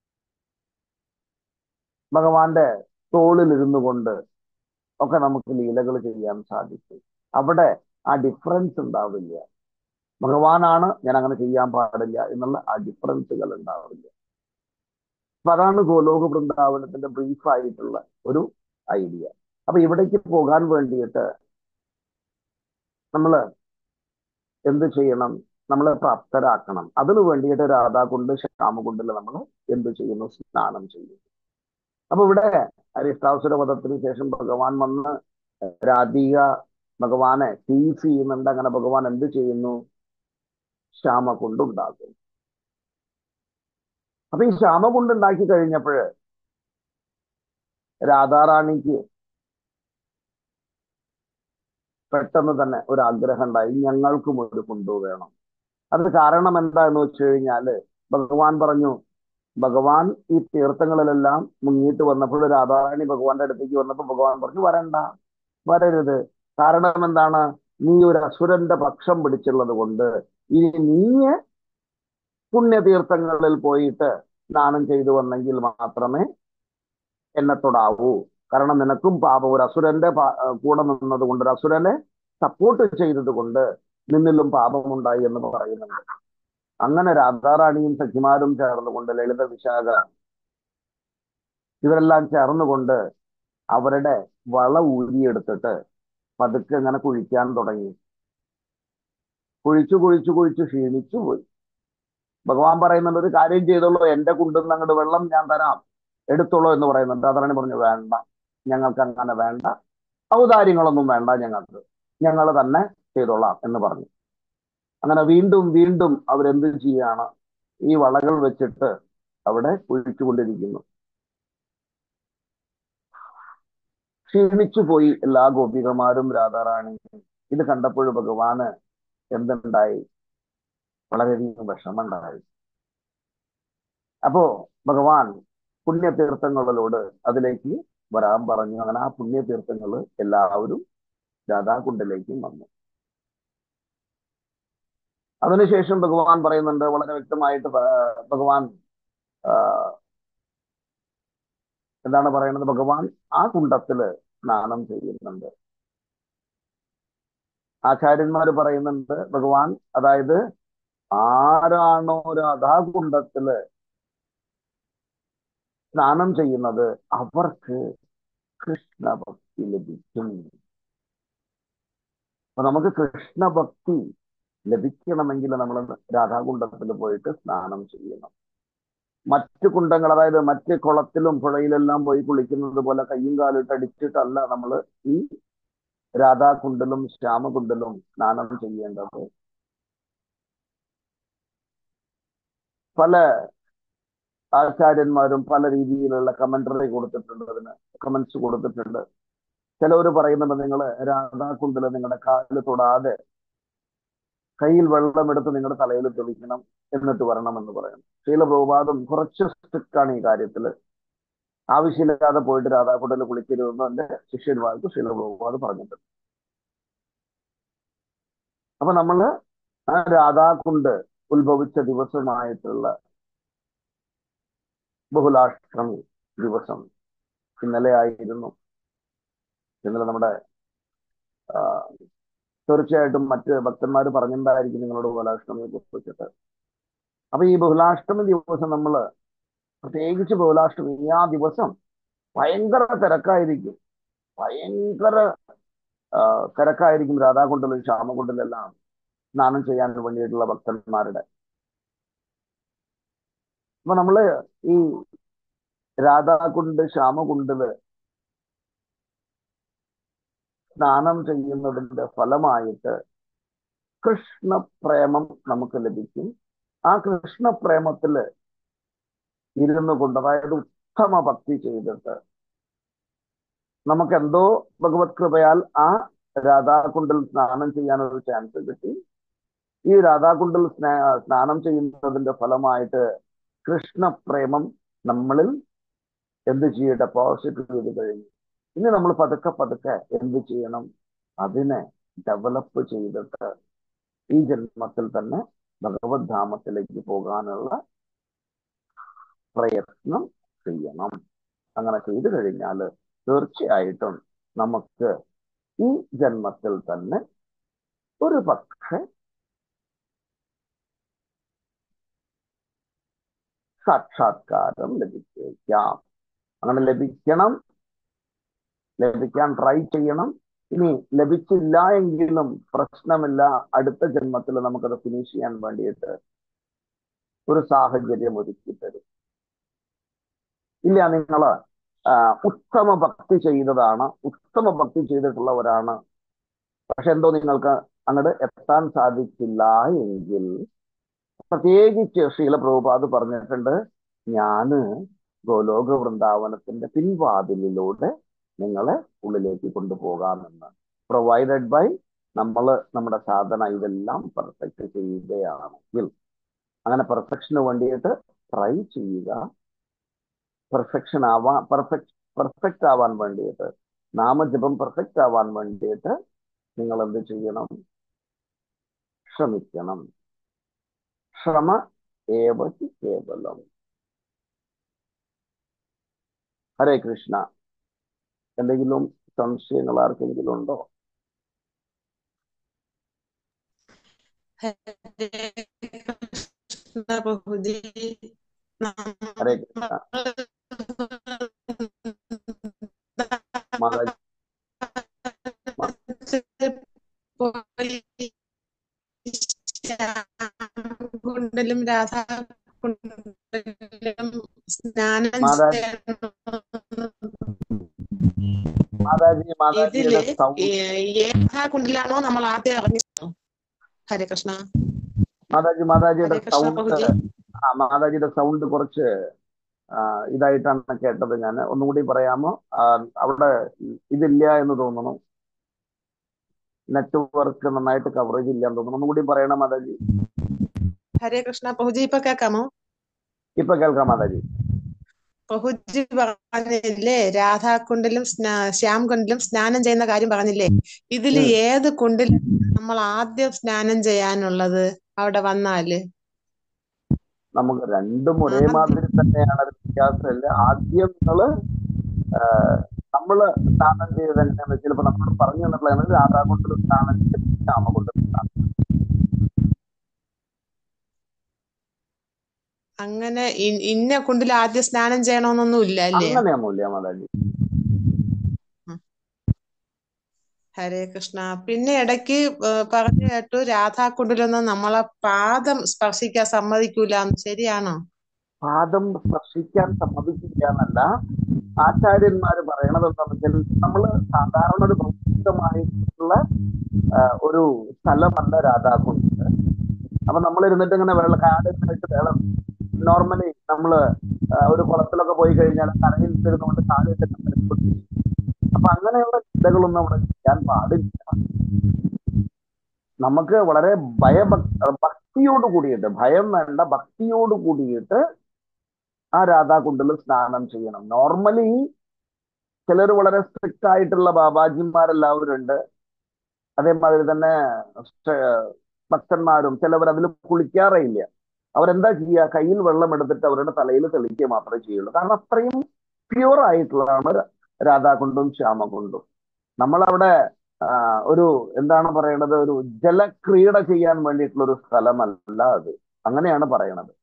C: ഭഗവാന്റെ തോളിലിരുന്നു കൊണ്ട് ഒക്കെ നമുക്ക് ലീലകൾ ചെയ്യാൻ സാധിക്കും അവിടെ ആ ഡിഫറൻസ് ഉണ്ടാവില്ല ഭഗവാനാണ് ഞാൻ അങ്ങനെ ചെയ്യാൻ പാടില്ല എന്നുള്ള ആ ഡിഫറൻസുകൾ ഉണ്ടാവില്ല അപ്പൊ അതാണ് ഗോലോക വൃന്ദാവനത്തിന്റെ ബ്രീഫ് ആയിട്ടുള്ള ഒരു ഐഡിയ അപ്പൊ ഇവിടേക്ക് പോകാൻ വേണ്ടിയിട്ട് നമ്മള് എന്ത് ചെയ്യണം നമ്മളെ പ്രാപ്തരാക്കണം അതിനു വേണ്ടിയിട്ട് രാധാകുണ്ട് ശ്യാമകുണ്ടിൽ നമ്മൾ എന്ത് ചെയ്യുന്നു സ്നാനം ചെയ്യുന്നു അപ്പൊ ഇവിടെ അരിഷ്ടാസുര വധത്തിന് ശേഷം ഭഗവാൻ വന്ന് രാധിക ഭഗവാനെ ടീസ് ചെയ്യുന്നുണ്ട് അങ്ങനെ ഭഗവാൻ എന്ത് ചെയ്യുന്നു ശ്യാമ കൊണ്ടുണ്ടാക്കും അപ്പൊ ഈ ശ്യാമ കൊണ്ടുണ്ടാക്കി കഴിഞ്ഞപ്പോഴ് രാധാറാണിക്ക് പെട്ടെന്ന് തന്നെ ഒരു ആഗ്രഹം ഉണ്ടായി ഞങ്ങൾക്കും ഒരു കുണ്ടു വേണം അത് കാരണം എന്താന്ന് വെച്ച് കഴിഞ്ഞാല് ഭഗവാൻ പറഞ്ഞു ഭഗവാൻ ഈ തീർത്ഥങ്ങളിലെല്ലാം മുങ്ങിയിട്ട് വന്നപ്പോൾ രാധാറാണി ഭഗവാന്റെ അടുത്തേക്ക് വന്നപ്പോൾ ഭഗവാൻ പറഞ്ഞു വരണ്ട വരരുത് കാരണം എന്താണ് നീ ഒരു അസുരന്റെ പക്ഷം പിടിച്ചുള്ളത് കൊണ്ട് ഇനി നീ പുണ്യതീർത്ഥങ്ങളിൽ പോയിട്ട് സ്നാനം ചെയ്തു വന്നെങ്കിൽ മാത്രമേ എന്നെ തൊടാവൂ കാരണം നിനക്കും പാപം ഒരു അസുരന്റെ പാ- കൂടെ നിന്നത് കൊണ്ട് ഒരു അസുരനെ സപ്പോർട്ട് ചെയ്തത് കൊണ്ട് നിന്നിലും പാപമുണ്ടായി എന്ന് പറയുന്നുണ്ട് അങ്ങനെ രാധാറാണിയും സഖിമാരും ചേർന്നുകൊണ്ട് ലളിത വിശാഖ ഇവരെല്ലാം ചേർന്നുകൊണ്ട് അവരുടെ വള ഊരിയെടുത്തിട്ട് പതുക്കെ ഇങ്ങനെ കുഴിക്കാൻ തുടങ്ങി കുഴിച്ചു കുഴിച്ചു കുഴിച്ചു ക്ഷീണിച്ചു പോയി ഭഗവാൻ പറയുന്നുണ്ട് ഒരു കാര്യം ചെയ്തോളൂ എന്റെ കുണ്ടുന്ന അങ്ങോട്ട് വെള്ളം ഞാൻ തരാം എടുത്തോളൂ എന്ന് പറയുന്നുണ്ട് അതാണ് പറഞ്ഞു വേണ്ട ഞങ്ങൾക്ക് അങ്ങനെ വേണ്ട ഔദാര്യങ്ങളൊന്നും വേണ്ട ഞങ്ങൾക്ക് ഞങ്ങൾ തന്നെ ചെയ്തോളാം എന്ന് പറഞ്ഞു അങ്ങനെ വീണ്ടും വീണ്ടും അവരെന്ത് ചെയ്യാണ് ഈ വളകൾ വെച്ചിട്ട് അവിടെ കുഴിച്ചുകൊണ്ടിരിക്കുന്നു ക്ഷീണിച്ചു പോയി എല്ലാ ഗോപികമാരും രാധാറാണിയും ഇത് കണ്ടപ്പോൾ ഭഗവാന് എന്തുണ്ടായി വളരെയധികം വിഷമുണ്ടായി അപ്പോ ഭഗവാൻ പുണ്യതീർത്ഥങ്ങളിലോട് അതിലേക്ക് വരാൻ പറഞ്ഞു അങ്ങനെ ആ പുണ്യതീർത്ഥങ്ങൾ എല്ലാവരും രാധാകുണ്ടിലേക്കും വന്നു അതിനുശേഷം ഭഗവാൻ പറയുന്നുണ്ട് വളരെ വ്യക്തമായിട്ട് ഭ- ഭഗവാൻ ആ, എന്താണ് പറയുന്നത് ഭഗവാൻ ആ കുണ്ടത്തില് സ്നാനം ചെയ്യുന്നുണ്ട് ആചാര്യന്മാര് പറയുന്നുണ്ട് ഭഗവാൻ അതായത് ആരാണോ രാധാകുണ്ടത്തില് സ്നാനം ചെയ്യുന്നത് അവർക്ക് കൃഷ്ണഭക്തി ലഭിക്കും അപ്പൊ നമുക്ക് കൃഷ്ണഭക്തി ലഭിക്കണമെങ്കിൽ നമ്മൾ രാധാകുണ്ടത്തിൽ പോയിട്ട് സ്നാനം ചെയ്യണം മറ്റു കുണ്ടങ്ങൾ അതായത് മറ്റ് കുളത്തിലും പുഴയിലെല്ലാം പോയി കുളിക്കുന്നത് പോലെ കയ്യും കാലിട്ട് അടിച്ചിട്ടല്ല നമ്മൾ ഈ രാധാകുണ്ടലും ശ്യാമകുണ്ടലും സ്നാനം ചെയ്യേണ്ടത് പല ആചാര്യന്മാരും പല രീതിയിലുള്ള കമന്ററി കൊടുത്തിട്ടുണ്ട് അതിന് കമന്റ്സ് കൊടുത്തിട്ടുണ്ട് ചിലവർ പറയുന്നുണ്ട് നിങ്ങൾ രാധാകുണ്ടല് നിങ്ങളുടെ കാലിൽ തൊടാതെ കയ്യിൽ വെള്ളമെടുത്ത് നിങ്ങളുടെ തലയിൽ തെളിക്കണം എന്നിട്ട് വരണം എന്ന് പറയുന്നു ശീല പ്രഭുപാദം കുറച്ച് സ്ട്രിക്റ്റ് ആണ് ഈ കാര്യത്തിൽ ആവശ്യമില്ലാതെ പോയിട്ട് രാധാകുണ്ടല് കുളിക്കരുതെന്ന് എന്റെ ശിഷ്യന്മാർക്ക് ശീല പ്രഭുപാദ് പറഞ്ഞിട്ടുണ്ട് അപ്പൊ നമ്മള് ആ രാധാകുണ്ട് ഉത്ഭവിച്ച ദിവസമായിട്ടുള്ള ബഹുലാഷ്ടമി ദിവസം ഇന്നലെ ആയിരുന്നു ഇന്നലെ നമ്മുടെ ആ, തീർച്ചയായിട്ടും മറ്റ് ഭക്തന്മാർ പറഞ്ഞിട്ടുണ്ടായിരിക്കും നിങ്ങളോട് ബഹുലാഷ്ടമിയെ കുറിച്ചിട്ട് അപ്പൊ ഈ ബഹുലാഷ്ടമി ദിവസം നമ്മൾ പ്രത്യേകിച്ച് ബഹുലാഷ്ടമി ഈ ആ ദിവസം ഭയങ്കര തിരക്കായിരിക്കും ഭയങ്കര ആ, തിരക്കായിരിക്കും രാധാകുണ്ടലും ശ്യാമകുണ്ടലെല്ലാം സ്നാനം ചെയ്യാൻ വേണ്ടിയിട്ടുള്ള ഭക്തന്മാരുടെ അപ്പൊ നമ്മള് ഈ രാധാകുണ്ട് ശ്യാമകുണ്ടില് സ്നാനം ചെയ്യുന്നതിന്റെ ഫലമായിട്ട് കൃഷ്ണപ്രേമം നമുക്ക് ലഭിക്കും ആ കൃഷ്ണപ്രേമത്തില് ഇരുന്നു കൊണ്ട് അതായത് ഉത്തമ ഭക്തി ചെയ്തിട്ട് നമുക്ക് എന്തോ ഭഗവത് കൃപയാൽ ആ രാധാകുണ്ടിൽ സ്നാനം ചെയ്യാൻ ഒരു ചാൻസ് കിട്ടി ഈ രാധാകുണ്ടിൽ സ്നാ സ്നാനം ചെയ്യുന്നതിന്റെ ഫലമായിട്ട് കൃഷ്ണപ്രേമം നമ്മളിൽ എന്ത് ചെയ്യട്ടെ പോസിറ്റീവ് ചെയ്ത് കഴിഞ്ഞു ഇനി നമ്മൾ പതുക്കെ പതുക്കെ എന്ത് ചെയ്യണം അതിനെ ഡെവലപ്പ് ചെയ്തിട്ട് ഈ ജന്മത്തിൽ തന്നെ ഭഗവത് ധാമത്തിലേക്ക് പോകാനുള്ള പ്രയത്നം ചെയ്യണം അങ്ങനെ ചെയ്തു കഴിഞ്ഞാൽ തീർച്ചയായിട്ടും നമുക്ക് ഈ ജന്മത്തിൽ തന്നെ ഒരു പക്ഷെ സാക്ഷാത്കാരം ലഭിച്ചേക്കാം അങ്ങനെ ലഭിക്കണം ലഭിക്കാൻ ട്രൈ ചെയ്യണം ഇനി ലഭിച്ചില്ല എങ്കിലും പ്രശ്നമില്ല അടുത്ത ജന്മത്തിൽ നമുക്കത് ഫിനിഷ് ചെയ്യാൻ വേണ്ടിയിട്ട് ഒരു സാഹചര്യം ഒരുക്കി തരും ഇല്ല നിങ്ങള് ആ, ഉത്തമ ഭക്തി ചെയ്തതാണ് ഉത്തമ ഭക്തി ചെയ്തിട്ടുള്ളവരാണ് പക്ഷെ എന്തോ നിങ്ങൾക്ക് അങ്ങോട്ട് എത്താൻ സാധിച്ചില്ല എങ്കിൽ പ്രത്യേകിച്ച് ശീല പ്രഭുപാദ് പറഞ്ഞിട്ടുണ്ട് ഞാന് ഗോലോക വൃന്ദാവനത്തിന്റെ പിൻവാതിലിലൂടെ നിങ്ങളെ ഉള്ളിലേക്ക് കൊണ്ടുപോകാമെന്ന് പ്രൊവൈഡഡ് ബൈ നമ്മൾ നമ്മുടെ സാധന ഇതെല്ലാം പെർഫെക്റ്റ് ചെയ്യുകയാണെങ്കിൽ അങ്ങനെ പെർഫെക്ഷന് വേണ്ടിയിട്ട് ട്രൈ ചെയ്യുക പെർഫെക്ഷൻ ആവാൻ പെർഫെക്റ്റ് പെർഫെക്റ്റ് ആവാൻ വേണ്ടിയിട്ട് നാമജപം പെർഫെക്റ്റ് ആവാൻ വേണ്ടിയിട്ട് നിങ്ങൾ എന്ത് ചെയ്യണം ശ്രമിക്കണം ശ്രമ ഏവതി കേവലം ഹരേ കൃഷ്ണ എന്തെങ്കിലും സംശയങ്ങൾ ആർക്കെങ്കിലും ഉണ്ടോ
D: പ്രഭുജി
C: ഹരേ കൃഷ്ണ മാതാജി
D: കുണ്ടലും രാധാ കുണ്ടലും സ്നാനം
C: മാതാജി മാതാജി മാതാജിയുടെ
D: ഇതില്
C: സൗണ്ട്
D: ഏതാ കുണ്ടിലാണോ നമ്മൾ ആദ്യം അറിഞ്ഞത് ഹരേ കൃഷ്ണ
C: മാതാജി മാതാജിയുടെ
D: ഹരേ കൃഷ്ണ
C: സൗണ്ട്
D: പ്രഭുജി
C: ആ മാതാജിയുടെ സൗണ്ട് കുറച്ച് ആ, ഇതായിട്ടാണ് കേട്ടത് ഞാൻ ഒന്നുകൂടി പറയാമോ ആ, അവിടെ ഇതില്ല എന്ന് തോന്നുന്നു നെറ്റ്വർക്ക് നന്നായിട്ട് കവറേജ് ഇല്ല എന്ന് തോന്നുന്നു ഒന്നുകൂടി പറയണം മാതാജി
D: ഹരേ കൃഷ്ണ പ്രഭുജി ഇപ്പൊ കേൾക്കാമോ
C: ഇപ്പൊ കേൾക്കാം മാതാജി
D: പ്രഭുജി പറഞ്ഞില്ലേ രാധാകുണ്ടിലും സ്നാ ശ്യാം കുണ്ടിലും സ്നാനം ചെയ്യുന്ന കാര്യം പറഞ്ഞില്ലേ ഇതില്
C: ഉം.
D: ഏത് കുണ്ടിൽ നമ്മൾ ആദ്യം സ്നാനം ചെയ്യാനുള്ളത് അവിടെ വന്നാല്
C: നമുക്ക് രണ്ടും ഒരേ
D: ആദ്യം
C: മാതിരി തന്നെയാണ് അത് വ്യത്യാസമില്ല ആദ്യം നിങ്ങള് ആ, നമ്മള് സ്നാനം ചെയ്തത് എങ്ങനെയാന്ന് വെച്ചാൽ ഇപ്പൊ നമ്മളോട് പറഞ്ഞു തന്നിട്ടുള്ള രാധാ കൊണ്ട് സ്നാനം ചെയ്ത് ശ്യാമ കൊണ്ട് സ്നാനം
D: അങ്ങനെ ഇ- ഇന്ന കുണ്ടിൽ ആദ്യം സ്നാനം ചെയ്യണമെന്നൊന്നും ഇല്ല അല്ലേ
C: അങ്ങനെയൊന്നുമില്ല മാതാജി
D: ഹരേ കൃഷ്ണ പിന്നെ ഇടയ്ക്ക് ഏഹ് പറഞ്ഞു കേട്ടു രാധാകുണ്ടിലൊന്നും നമ്മളെ പാദം സ്പർശിക്കാൻ സമ്മതിക്കൂല ശരിയാണോ
C: പാദം സ്പർശിക്കാൻ സമ്മതിക്കില്ല എന്നല്ല ആചാര്യന്മാര് പറയണത് എന്താണെന്ന് വെച്ചാൽ നമ്മള് സാധാരണ ഒരു പ്രത്യേകമായിട്ടുള്ള ആ, ഒരു സ്ഥലമല്ല രാധാകുണ്ട് അപ്പൊ നമ്മൾ ഇരുന്നിട്ട് ഇങ്ങനെ വെള്ള കാടിനായിട്ട് വേണം നോർമലി നമ്മള് ആ, ഒരു കുളത്തിലൊക്കെ പോയി കഴിഞ്ഞാൽ കരയിൽ ഇരുന്നുകൊണ്ട് കാലിട്ട് അപ്പൊ അങ്ങനെയുള്ള ചിന്തകളൊന്നും അവിടെ ചെയ്യാൻ പാടില്ല നമുക്ക് വളരെ ഭയഭക് ഭക്തിയോട് കൂടിയിട്ട് ഭയം വേണ്ട ഭക്തിയോട് കൂടിയിട്ട് ആ രാധാകുണ്ടിൽ സ്നാനം ചെയ്യണം നോർമലി ചിലർ വളരെ സ്ട്രിക്റ്റ് ആയിട്ടുള്ള ബാബാജിമാരെല്ലാവരും ഉണ്ട് അതേമാതിരി തന്നെ സ്റ്റ- ഭക്തന്മാരും ചിലവർ അതിൽ കുളിക്കാറേ ഇല്ല അവരെന്താ ചെയ്യുക കയ്യിൽ വെള്ളം എടുത്തിട്ട് അവരുടെ തലയിൽ തെളിക്കുക മാത്രമേ ചെയ്യുള്ളൂ കാരണം അത്രയും പ്യൂർ ആയിട്ടുള്ളതാണ് രാധാകുണ്ടും ശ്യാമകുണ്ടും നമ്മളവിടെ ആ, ഒരു എന്താണ് പറയണത് ഒരു ജലക്രീഡ ചെയ്യാൻ വേണ്ടിയിട്ടുള്ള ഒരു സ്ഥലമല്ല അത് അങ്ങനെയാണ് പറയണത്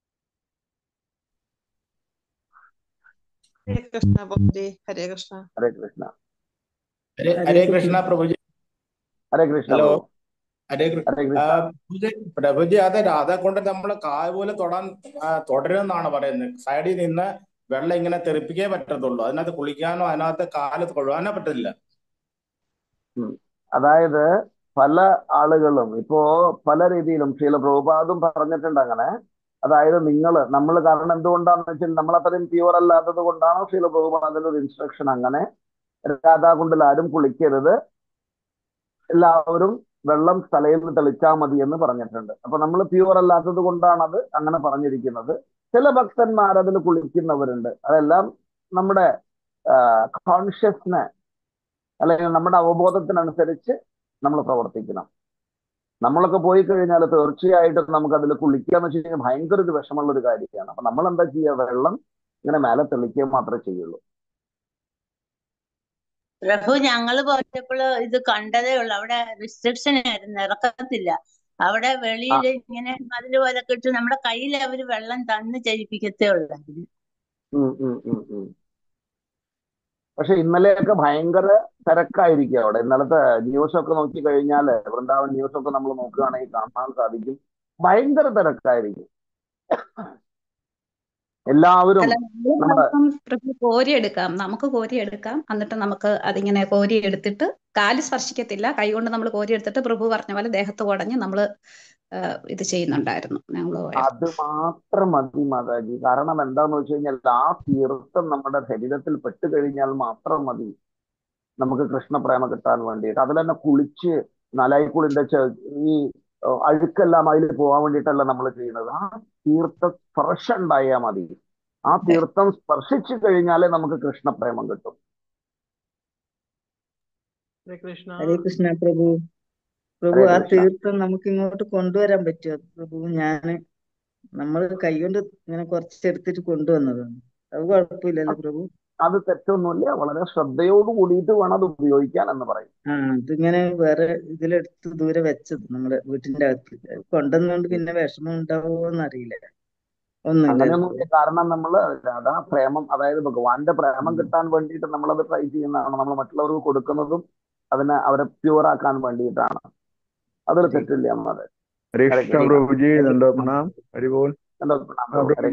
D: ഹരേ കൃഷ്ണ പ്രഭുജി ഹരേ കൃഷ്ണ
C: ഹരേ കൃഷ്ണ
E: ഹരേ ഹരേ കൃഷ്ണ പ്രഭുജി
C: ഹരേ കൃഷ്ണ
E: ഹലോ
C: പ്രഭു.
E: ഹരേ കൃഷ്ണ
C: ഹരേ
E: ആ,
C: കൃഷ്ണ
E: പ്രഭുജി പ്രഭുജി അത് രാധ കൊണ്ട് നമ്മള് കായ പോലെ തൊടാൻ ആ, തുടരുമെന്നാണ് പറയുന്നത് സൈഡിൽ നിന്ന് വെള്ളം ഇങ്ങനെ തെറിപ്പിക്കേ പറ്റത്തുള്ളൂ അതിനകത്ത് കുളിക്കാനോ അതിനകത്ത് കാല് തൊഴുവാനോ പറ്റില്ല
C: ഉം. അതായത് പല ആളുകളും ഇപ്പോ പല രീതിയിലും ശീല പ്രഭുപാദും പറഞ്ഞിട്ടുണ്ട് അങ്ങനെ അതായത് നിങ്ങൾ നമ്മൾ കാരണം എന്തുകൊണ്ടാന്ന് വെച്ചാൽ നമ്മൾ അത്രയും പ്യൂർ അല്ലാത്തത് കൊണ്ടാണോ ശീല പ്രഭുപാദിന്റെ ഒരു ഇൻസ്ട്രക്ഷൻ അങ്ങനെ രാധാകുണ്ടിൽ ആരും കുളിക്കരുത് എല്ലാവരും വെള്ളം തലയിൽ നിന്ന് തെളിച്ചാൽ മതി എന്ന് പറഞ്ഞിട്ടുണ്ട് അപ്പൊ നമ്മൾ പ്യൂർ അല്ലാത്തത് കൊണ്ടാണ് അത് അങ്ങനെ പറഞ്ഞിരിക്കുന്നത് ചില ഭക്തന്മാർ അതിൽ കുളിക്കുന്നവരുണ്ട് അതെല്ലാം നമ്മുടെ കോൺഷ്യസ്നെ അല്ലെങ്കിൽ നമ്മുടെ അവബോധത്തിനനുസരിച്ച് നമ്മൾ പ്രവർത്തിക്കണം നമ്മളൊക്കെ പോയി കഴിഞ്ഞാൽ തീർച്ചയായിട്ടും നമുക്ക് അതിൽ കുളിക്കാന്ന് വെച്ച് കഴിഞ്ഞാൽ ഭയങ്കര ഒരു വിഷമമുള്ള ഒരു കാര്യമാണ് അപ്പൊ നമ്മൾ എന്താ ചെയ്യുക വെള്ളം ഇങ്ങനെ മേലെ തെളിക്കുക മാത്രമേ ചെയ്യുള്ളൂ
F: പ്രഭു ഞങ്ങള് പോയപ്പോൾ ഇത് കണ്ടതേ ഉള്ളു അവിടെ റിസ്ട്രിക്ഷൻ ആയിരുന്നു ഇറക്കത്തില്ല അവിടെ
C: ആ
F: വെളിയിൽ ഇങ്ങനെ മതില് പോലൊക്കെ ഇട്ട് നമ്മുടെ കയ്യിൽ അവര് വെള്ളം തന്ന് ചെയ്യിപ്പിക്കത്തേ ഉള്ളായിരുന്നു
C: ഉം, ഉം, ഉം, ഉം. പക്ഷെ ഇന്നലെയൊക്കെ ഭയങ്കര തിരക്കായിരിക്കും അവിടെ ഇന്നലത്തെ ന്യൂസ് ഒക്കെ നോക്കി കഴിഞ്ഞാല് വൃന്ദാവൻ ന്യൂസ് ഒക്കെ നമ്മൾ നോക്കുകയാണെങ്കിൽ കാണാൻ സാധിക്കും ഭയങ്കര തിരക്കായിരിക്കും എല്ലാവരും
G: അല്ല നമ്മള്
C: നമ്മുടെ
G: മാത്രം പ്രഭു കോരിയെടുക്കാം നമുക്ക് കോരിയെടുക്കാം എന്നിട്ട് നമുക്ക് അതിങ്ങനെ കോരിയെടുത്തിട്ട് കാല് സ്പർശിക്കത്തില്ല കൈകൊണ്ട് നമ്മൾ കോരിയെടുത്തിട്ട് പ്രഭു പറഞ്ഞ പോലെ ദേഹത്ത് കുടഞ്ഞ് നമ്മൾ ഇത് ചെയ്യുന്നുണ്ടായിരുന്നു ഞങ്ങൾ
C: അത് മാത്രം മതി മാതാജി കാരണം എന്താന്ന് വെച്ച് കഴിഞ്ഞാൽ ആ തീർത്ഥം നമ്മുടെ ശരീരത്തിൽ പെട്ട് കഴിഞ്ഞാൽ മാത്രം മതി നമുക്ക് കൃഷ്ണപ്രേമ കിട്ടാൻ വേണ്ടിയിട്ട് അതിൽ തന്നെ കുളിച്ച് നലായിക്കുളിന്റെ ചെ- ഈ ഏഹ്, അഴുക്കെല്ലാം അതിൽ പോകാൻ വേണ്ടിയിട്ടല്ല നമ്മൾ ചെയ്യുന്നത് ആ തീർത്ഥ സ്പർശം ഉണ്ടായാൽ മതി ആ തീർത്ഥം സ്പർശിച്ചു കഴിഞ്ഞാലേ നമുക്ക് കൃഷ്ണപ്രേമം കിട്ടും
H: ഹരേ കൃഷ്ണ
I: ഹരേ കൃഷ്ണ പ്രഭു പ്രഭു
C: ഹരേ
I: ആ
C: കൃഷ്ണ
I: തീർത്ഥം നമുക്ക് ഇങ്ങോട്ട് കൊണ്ടുവരാൻ പറ്റുമോ പ്രഭു ഞാന് നമ്മൾ കൈകൊണ്ട് ഇങ്ങനെ കുറച്ചെടുത്തിട്ട് കൊണ്ടുവന്നതാണ് അത് കുഴപ്പമില്ലല്ലോ പ്രഭു
C: അത് തെറ്റൊന്നുമില്ല വളരെ ശ്രദ്ധയോട് കൂടിയിട്ട് വേണം അത് ഉപയോഗിക്കാൻ എന്ന് പറയും
I: ആ അതിങ്ങനെ വേറെ ഇതിലെടുത്ത് ദൂരെ വെച്ചത് നമ്മുടെ വീട്ടിന്റെ അകത്ത് അത് കൊണ്ടുവന്നുകൊണ്ട് പിന്നെ വിഷമം ഉണ്ടാവുമോ എന്നറിയില്ല ഒന്നുമില്ല
C: അങ്ങനെയൊന്നുമില്ല കാരണം നമ്മൾ രാധാ പ്രേമം അതായത് ഭഗവാന്റെ പ്രേമം കിട്ടാൻ വേണ്ടിയിട്ട് നമ്മളത് ട്രൈ ചെയ്യുന്നതാണ് നമ്മൾ മറ്റുള്ളവർക്ക് കൊടുക്കുന്നതും അതിനെ അവരെ പ്യൂർ ആക്കാൻ വേണ്ടിയിട്ടാണ് അതിൽ തെറ്റില്ല അമ്മ
J: हरे
C: हरे
J: कृष्ण
C: कृष्ण
J: प्रभु जी दंडो प्रणाम हरि बोल
C: हरे